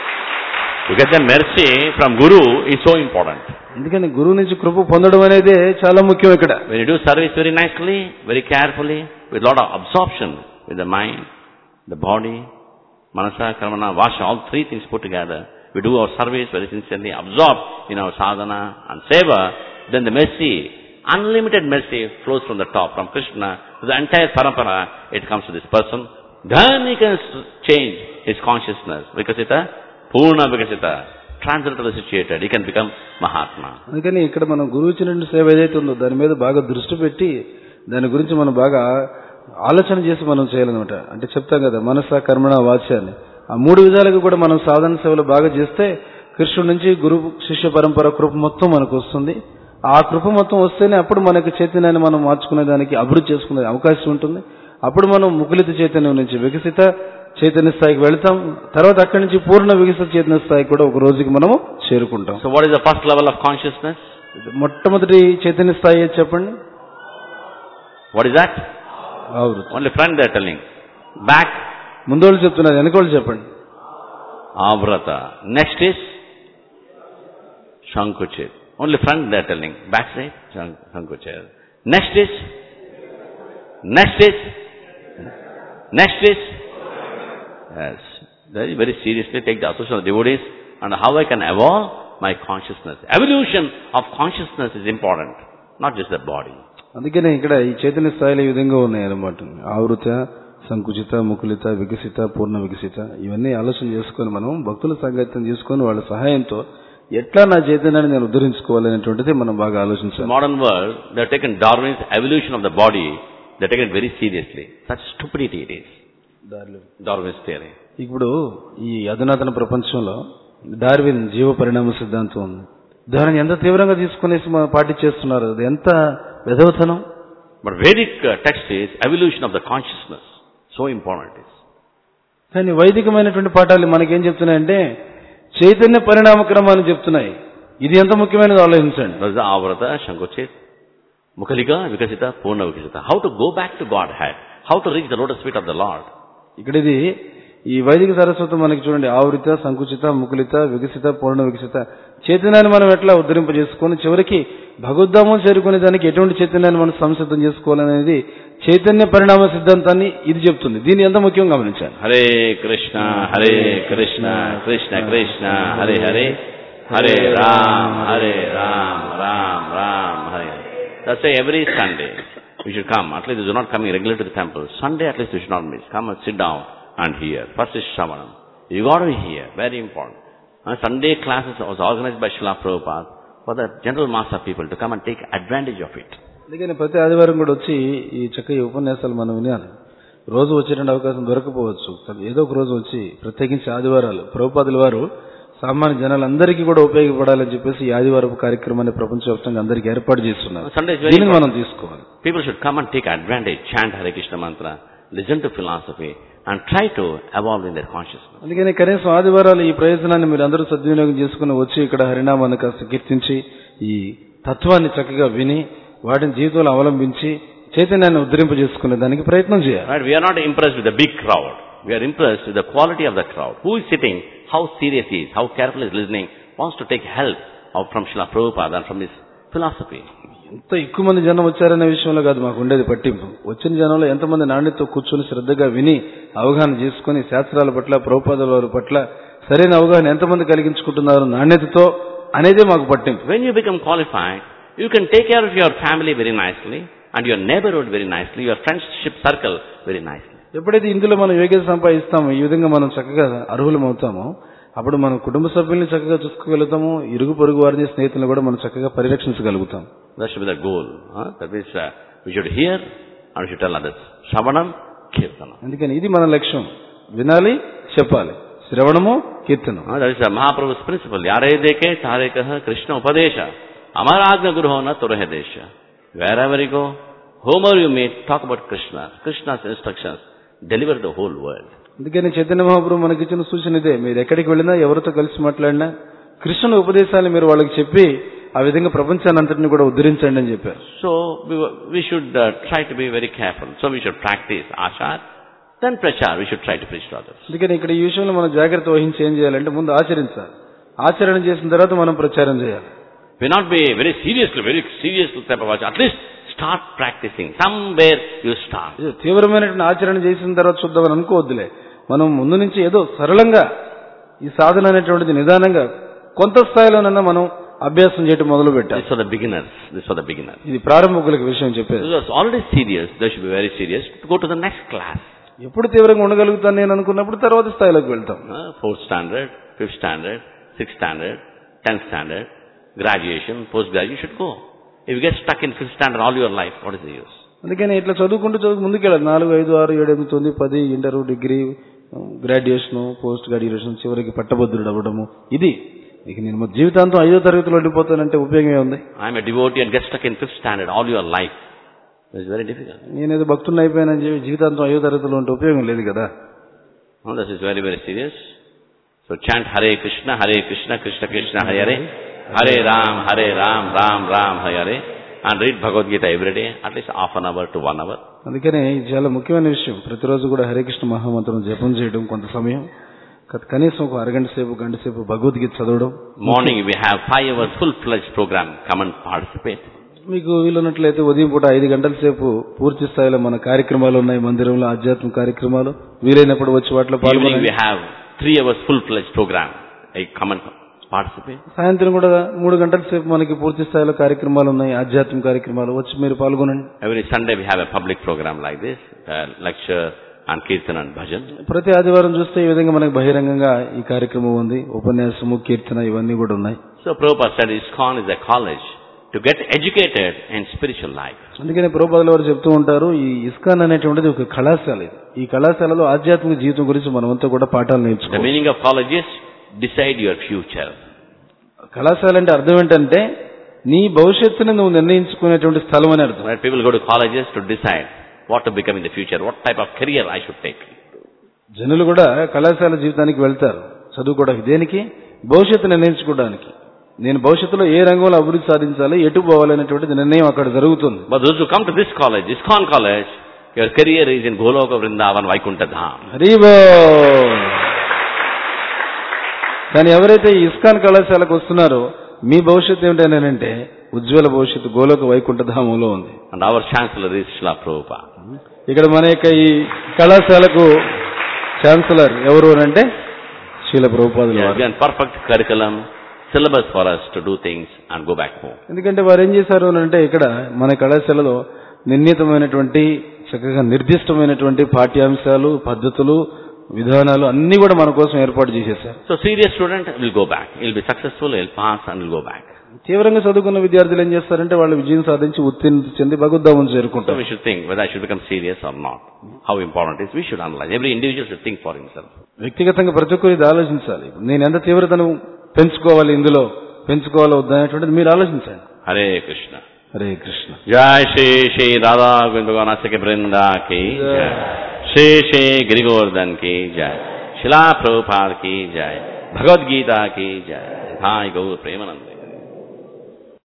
To get the mercy from Guru is so important. ఎందుకని గురువు నుంచి కృప పొందడం అనేది చాలా ముఖ్యం ఇక్కడ When you do service very nicely, very carefully, with lot of absorption with the mind, the body, manasa, karmana, vasha, all three things put together, we do our service very sincerely, absorb in our sadhana and seva, then the mercy, unlimited mercy flows from the top, from Krishna to the entire parampara, it comes to this person. Then he can s- change his consciousness because it's a Purna Vikasita, transcendental situated, he can become Mahatma. అందుకని ఇక్కడ మనం గురువు ఇచ్చినటువంటి సేవ ఏదైతే ఉందో దాని మీద బాగా దృష్టి పెట్టి దాని గురించి మనం బాగా ఆలోచన చేసి మనం చేయాలన్నమాట అంటే చెప్తాం కదా మనస కర్మణ వాచ్య అని ఆ మూడు విధాలుగా కూడా మనం సాధన సేవలు బాగా చేస్తే కృష్ణుడి నుంచి గురు శిష్య పరంపర కృప మొత్తం మనకు వస్తుంది ఆ కృప మొత్తం వస్తేనే అప్పుడు మనకి చైతన్యాన్ని మనం మార్చుకునే దానికి అభివృద్ధి చేసుకునే అవకాశం ఉంటుంది అప్పుడు మనం ముకులిత చైతన్యం నుంచి వికసిత చైతన్య స్థాయికి వెళ్తాం తర్వాత అక్కడి నుంచి పూర్ణ వికసిత చైతన్య స్థాయికి కూడా ఒక రోజుకి మనము చేరుకుంటాం So what is the first level of consciousness? మొట్టమొదటి చైతన్య స్థాయి ఏది చెప్పండి What is that? ఆవృత్తి Only front they are telling. Back, ముందోళ్ళు చెప్తున్నారు వెనకోళ్ళు చెప్పండి Avrata. Next is Shankuchit. Only front they are telling. Back side, Shank- Shankuchit. Next is, next is, next is, yes. Very, very seriously take the association of devotees and how I can evolve my consciousness. Evolution of consciousness is important, not just the body. అందుకనే ఇక్కడ ఈ చైతన్య స్థాయిలు ఈ విధంగా ఉన్నాయి అనమాట ఆవృత సంకుచిత ముకులిత వికసిత పూర్ణ వికసిత ఇవన్నీ ఆలోచన చేసుకొని మనం భక్తుల సంగత్యం చేసుకొని వాళ్ళ సహాయంతో ఎట్లా నా చైతన్యాన్ని నేను ఉద్ధరించుకోవాలనేటువంటిది మనం బాగా In ఆలోచించాలి modern world, they have taken Darwin's evolution of the body, they have taken it very seriously. Such stupidity it is. Darwin's theory. ఇప్పుడు ఈ అధునాతన ప్రపంచంలో డార్విన్ జీవ పరిణామ సిద్ధాంతం ఉంది దానిని ఎంత తీవ్రంగా తీసుకునేసి మనం పాటించేస్తున్నారు అది ఎంత విధవతనం But Vedic uh, text is evolution of the consciousness. So important it is. కానీ వైదికమైనటువంటి పాఠాలు మనకేం చెప్తున్నాయంటే చైతన్య పరిణామ క్రమాన్ని చెప్తున్నాయి ఇది ఎంత ముఖ్యమైనది ఆలోచించండి That is the Avrata, Shankochit, Mukhalika, Vikasita, Purna Vikasita. How to go back to Godhead. How to reach the lotus feet of the Lord. ఇక్కడ ఇది ఈ వైదిక సరస్వతం మనకి చూడండి ఆవృత సంకుచిత ముకులిత వికసిత పూర్ణ వికసిత చైతన్యాన్ని మనం ఎట్లా ఉద్ధరింపజేసుకొని చివరికి భగవద్ధామం చేరుకునే దానికి ఎటువంటి చైతన్యాన్ని మనం సంసిద్ధం చేసుకోవాలనేది చైతన్య పరిణామ సిద్ధాంతాన్ని ఇది చెప్తుంది దీన్ని ఎంత ముఖ్యం గమనించాలి Hare Krishna, Hare Krishna, Krishna Krishna, Hare Hare, Hare Ram, Hare Ram, Ram Ram, Hare. That's why every Sunday we should come. At least you're not coming regularly to the temple. Sunday at least you should not miss. Come and sit down and hear. First is Shravanam. You got to be here. Very important. Uh, Sunday classes was organized by Srila Prabhupada for the general mass of people to come and take advantage of it. అందుకని ప్రతి ఆదివారం కూడా వచ్చి ఈ చక్కటి ఉపన్యాసాలు మనం వినాలి రోజు వచ్చేటువంటి అవకాశం దొరకపోవచ్చు కానీ ఏదో ఒక రోజు వచ్చి ప్రత్యేకించి ఆదివారాలు ప్రభుపాదుల వారు సామాన్య జనాలందరికీ కూడా ఉపయోగపడాలని చెప్పేసి ఈ ఆదివారపు కార్యక్రమాన్ని ప్రపంచవ్యాప్తంగా అందరికీ ఏర్పాటు చేస్తున్నారు Sunday is very దీనిని important. మనం తీసుకోవాలి People should come and take advantage, chant Hare Krishna mantra, listen to philosophy, and try to evolve in their consciousness. అందుకని కనీసం ఆదివారాలు ఈ ప్రయోజనాన్ని మీరు అందరూ సద్వినియోగం చేసుకుని వచ్చి ఇక్కడ హరినామాన్ని కాస్త కీర్తించి ఈ తత్వాన్ని చక్కగా విని వాటిని జీవితంలో అవలంబించి చైతన్యాన్ని ఉద్ధరింపజేసుకునే దానికి ప్రయత్నం చేయాలి Right? We are not impressed with the big crowd. We are impressed with the quality of the crowd. Who is sitting, how serious he is, how careful he is listening, wants to take help of, from Srila Prabhupada and from his philosophy. ఎంత ఎక్కువ మంది జనం వచ్చారనే విషయంలో కాదు మాకు ఉండేది పట్టింపు వచ్చిన జనంలో ఎంతమంది నాణ్యతతో కూర్చొని శ్రద్ధగా విని అవగాహన చేసుకుని శాస్త్రాల పట్ల ప్రభుపాదుల వారి పట్ల సరైన అవగాహన ఎంతమంది కలిగించుకుంటున్నారు నాణ్యతతో అనేదే మాకు పట్టింపు When you become qualified, you can take care of your family very nicely, and your neighborhood very nicely, your friendship circle very nicely. ఎప్పుడైతే ఇందులో మనం యోగ్యత సంపాదిస్తామో ఈ విధంగా మనం చక్కగా అర్హులం అవుతామో అప్పుడు మన కుటుంబ సభ్యుల్ని చక్కగా చూసుకోగలుగుతాము ఇరుగు పొరుగు వారిని స్నేహితులను కూడా మనం చక్కగా పరిరక్షించగలుగుతాం That should be the goal. Huh? That means uh, we should hear and we should tell others. Shravanam, Kirtanam. అందుకని ఇది మన లక్ష్యం వినాలి చెప్పాలి శ్రవణము కీర్తనం Uh, that is uh, Mahaprabhu's principle. Yare deke tare kaha Krishna upadesha. Amaragna guruho na turahe desha. Wherever you go, whomever you meet, talk about Krishna. Krishna's instructions deliver the whole world. అందుకని చైతన్య మహాప్రభు మనకి ఇచ్చిన సూచన ఇదే మీరు ఎక్కడికి వెళ్ళినా ఎవరితో కలిసి మాట్లాడినా కృష్ణుని ఉపదేశాలు మీరు వాళ్ళకి చెప్పి ఆ విధంగా ప్రపంచాన్ని అంతటిని కూడా ఉద్ధరించండి అని చెప్పారు So we, we should uh, try to be very careful. So we should practice ashar, then prachar. We should try to preach to others. అందుకని ఇక్కడ ఈ విషయంలో మనం జాగ్రత్త వహించి ఏం చేయాలంటే ముందు ఆచరించాలి ఆచరణ చేసిన తర్వాత మనం ప్రచారం చేయాలి We not be very seriously, very serious type of ashar. At least start practicing. Somewhere you start. ఏదో తీవ్రమైనటువంటి ఆచరణ చేసిన తర్వాత చూద్దామని అనుకోవద్దులే మనం ముందు నుంచి ఏదో సరళంగా ఈ సాధన అనేటువంటిది నిదానంగా కొంత స్థాయిలోనన్నా మనం అభ్యాసం చేయటం మొదలు పెట్టాలి This for the beginners. This for the beginners. ఇది ప్రారంభకులకు విషయం చెప్పేది This was already serious. They should be very serious. To go to the next class. ఎప్పుడు తీవ్రంగా ఉండగలుగుతాను నేను అనుకున్నప్పుడు తర్వాత స్థాయిలోకి వెళ్తాం Uh, fourth standard, fifth standard, sixth standard, tenth standard, graduation, post-graduation, you should go. If you get stuck in fifth standard all your life, what is the use? అందుకని ఇట్లా చదువుకుంటూ చదువు ముందుకెళ్ళాలి నాలుగు ఐదు ఆరు ఏడు ఎనిమిది తొమ్మిది పది inter degree graduation post graduation చివరికి పట్టభద్రుడు అవ్వడము ఇది ఇక నేను మా జీవితాంతం ఐదో తరగతిలో వెళ్ళిపోతానంటే ఉపయోగం ఏముంది I'm a devotee and get stuck in fifth standard all your life. It's very difficult. నేనేదో భక్తుని అయిపోయానని చెప్పి జీవితాంతం ఐదో తరగతిలో ఉంటే ఉపయోగం లేదు కదా No, this is very, very serious. So chant Hare Krishna, Hare Krishna, Krishna Krishna, Hare Hare, Hare Ram, Hare Ram, Ram Ram, Hare Hare, and read Bhagavad Gita every day, at least half an hour to one hour. అందుకనే ఇది చాలా ముఖ్యమైన విషయం ప్రతిరోజు కూడా హరికృష్ణ మహామంత్రం జపం చేయడం కొంత సమయం క- కనీసం ఒక అరగంట సేపు గంట సేపు భగవద్గీత చదవడం Morning we have five hours full-fledged program. Come and participate. మీకు వీలున్నట్లయితే ఉదయం పూట ఐదు గంటల సేపు పూర్తి స్థాయిలో మన కార్యక్రమాలు ఉన్నాయి మందిరంలో ఆధ్యాత్మిక కార్యక్రమాలు వీలైనప్పుడు వచ్చి వాటిలో Evening we పాల్గొనండి have three hours full-fledged program. I come and participate. సాయంత్రం కూడా మూడు గంటల సేపు మనకి పూర్తి స్థాయిలో కార్యక్రమాలు ఉన్నాయి ఆధ్యాత్మిక కార్యక్రమాలు వచ్చి మీరు పాల్గొనండి Every Sunday we have a public program like this, uh, lecture and kirtan and bhajan. ప్రతి ఆదివారం చూస్తే ఈ విధంగా మనకు బహిరంగంగా ఈ కార్యక్రమం ఉంది ఉపన్యాసము కీర్తన ఇవన్నీ కూడా ఉన్నాయి So Prabhupada said ISKCON is a college to get educated in spiritual life. అందుకని ప్రభుపాదుల వారు చెప్తూ ఉంటారు ఈ ఇస్కాన్ అనేటువంటిది ఒక కళాశాల ఇది ఈ కళాశాలలో ఆధ్యాత్మిక జీవితం గురించి మనమంతా కూడా పాఠాలు The నేర్చుకోవాలి meaning of college is decide your future. కళాశాల అంటే అర్థం ఏంటంటే నీ భవిష్యత్తుని నువ్వు నిర్ణయించుకునేటువంటి స్థలం అని అర్థం Right? People go to colleges to decide what to become in the future, what type of career I should take. జనులు కూడా కళాశాల జీవితానికి వెళ్తారు చదువుకోవడానికి దేనికి భవిష్యత్తు నిర్ణయించుకోవడానికి నేను భవిష్యత్తులో ఏ రంగంలో అభివృద్ధి సాధించాలి ఎటు పోవాలనేటువంటిది నిర్ణయం అక్కడ జరుగుతుంది But those who come to this college, ISKCON college, your career is in Goloka Vrindavan Vaikuntha Dham. హరిబో కానీ ఎవరైతే ఈ ఇస్కాన్ కళాశాలకు వస్తున్నారో మీ భవిష్యత్తు ఏమిటంటే ఉజ్వల భవిష్యత్తు గోలోక వైకుంఠధామంలో ఉంది And our chancellor is Srila Prabhupada. ఇక్కడ మన యొక్క ఈ కళాశాలకు ఛాన్సలర్ ఎవరు అని అంటే శీల ప్రభుపాదులు He has వారు given perfect curriculum, syllabus for us to do things and go back home. ఎందుకంటే వారు ఏం చేశారు అని అంటే ఇక్కడ మన కళాశాలలో నిర్ణీతమైనటువంటి చక్కగా నిర్దిష్టమైనటువంటి పాఠ్యాంశాలు పద్ధతులు విధానాలు అన్ని కూడా మన కోసం ఏర్పాటు చేసేసారు So serious student will go back. He'll be successful, he'll pass and will go back. తీవ్రంగా చదువుకున్న విద్యార్థులు ఏం చేస్తారంటే వాళ్ళు విజయం సాధించి ఉత్తీర్ణత చెంది భగవద్ధామం So చేరుకుంటారు we should think whether I should become serious or not. How important it is. We should analyze. Every individual should think for himself. వ్యక్తిగతంగా ప్రతి ఒక్కరు ఇది ఆలోచించాలి నేను ఎంత తీవ్రతను పెంచుకోవాలి ఇందులో పెంచుకోవాలో వద్దా అనేటువంటిది మీరు ఆలోచించండి Hare Krishna. హరే కృష్ణ जय श्री श्री राधा गोविंद भगवान के वृंदा की जय श्री श्री गिरिगोवर्धन की जय शिला प्रभुपाद की जय भगवद गीता की जय हाय गौ प्रेमानंद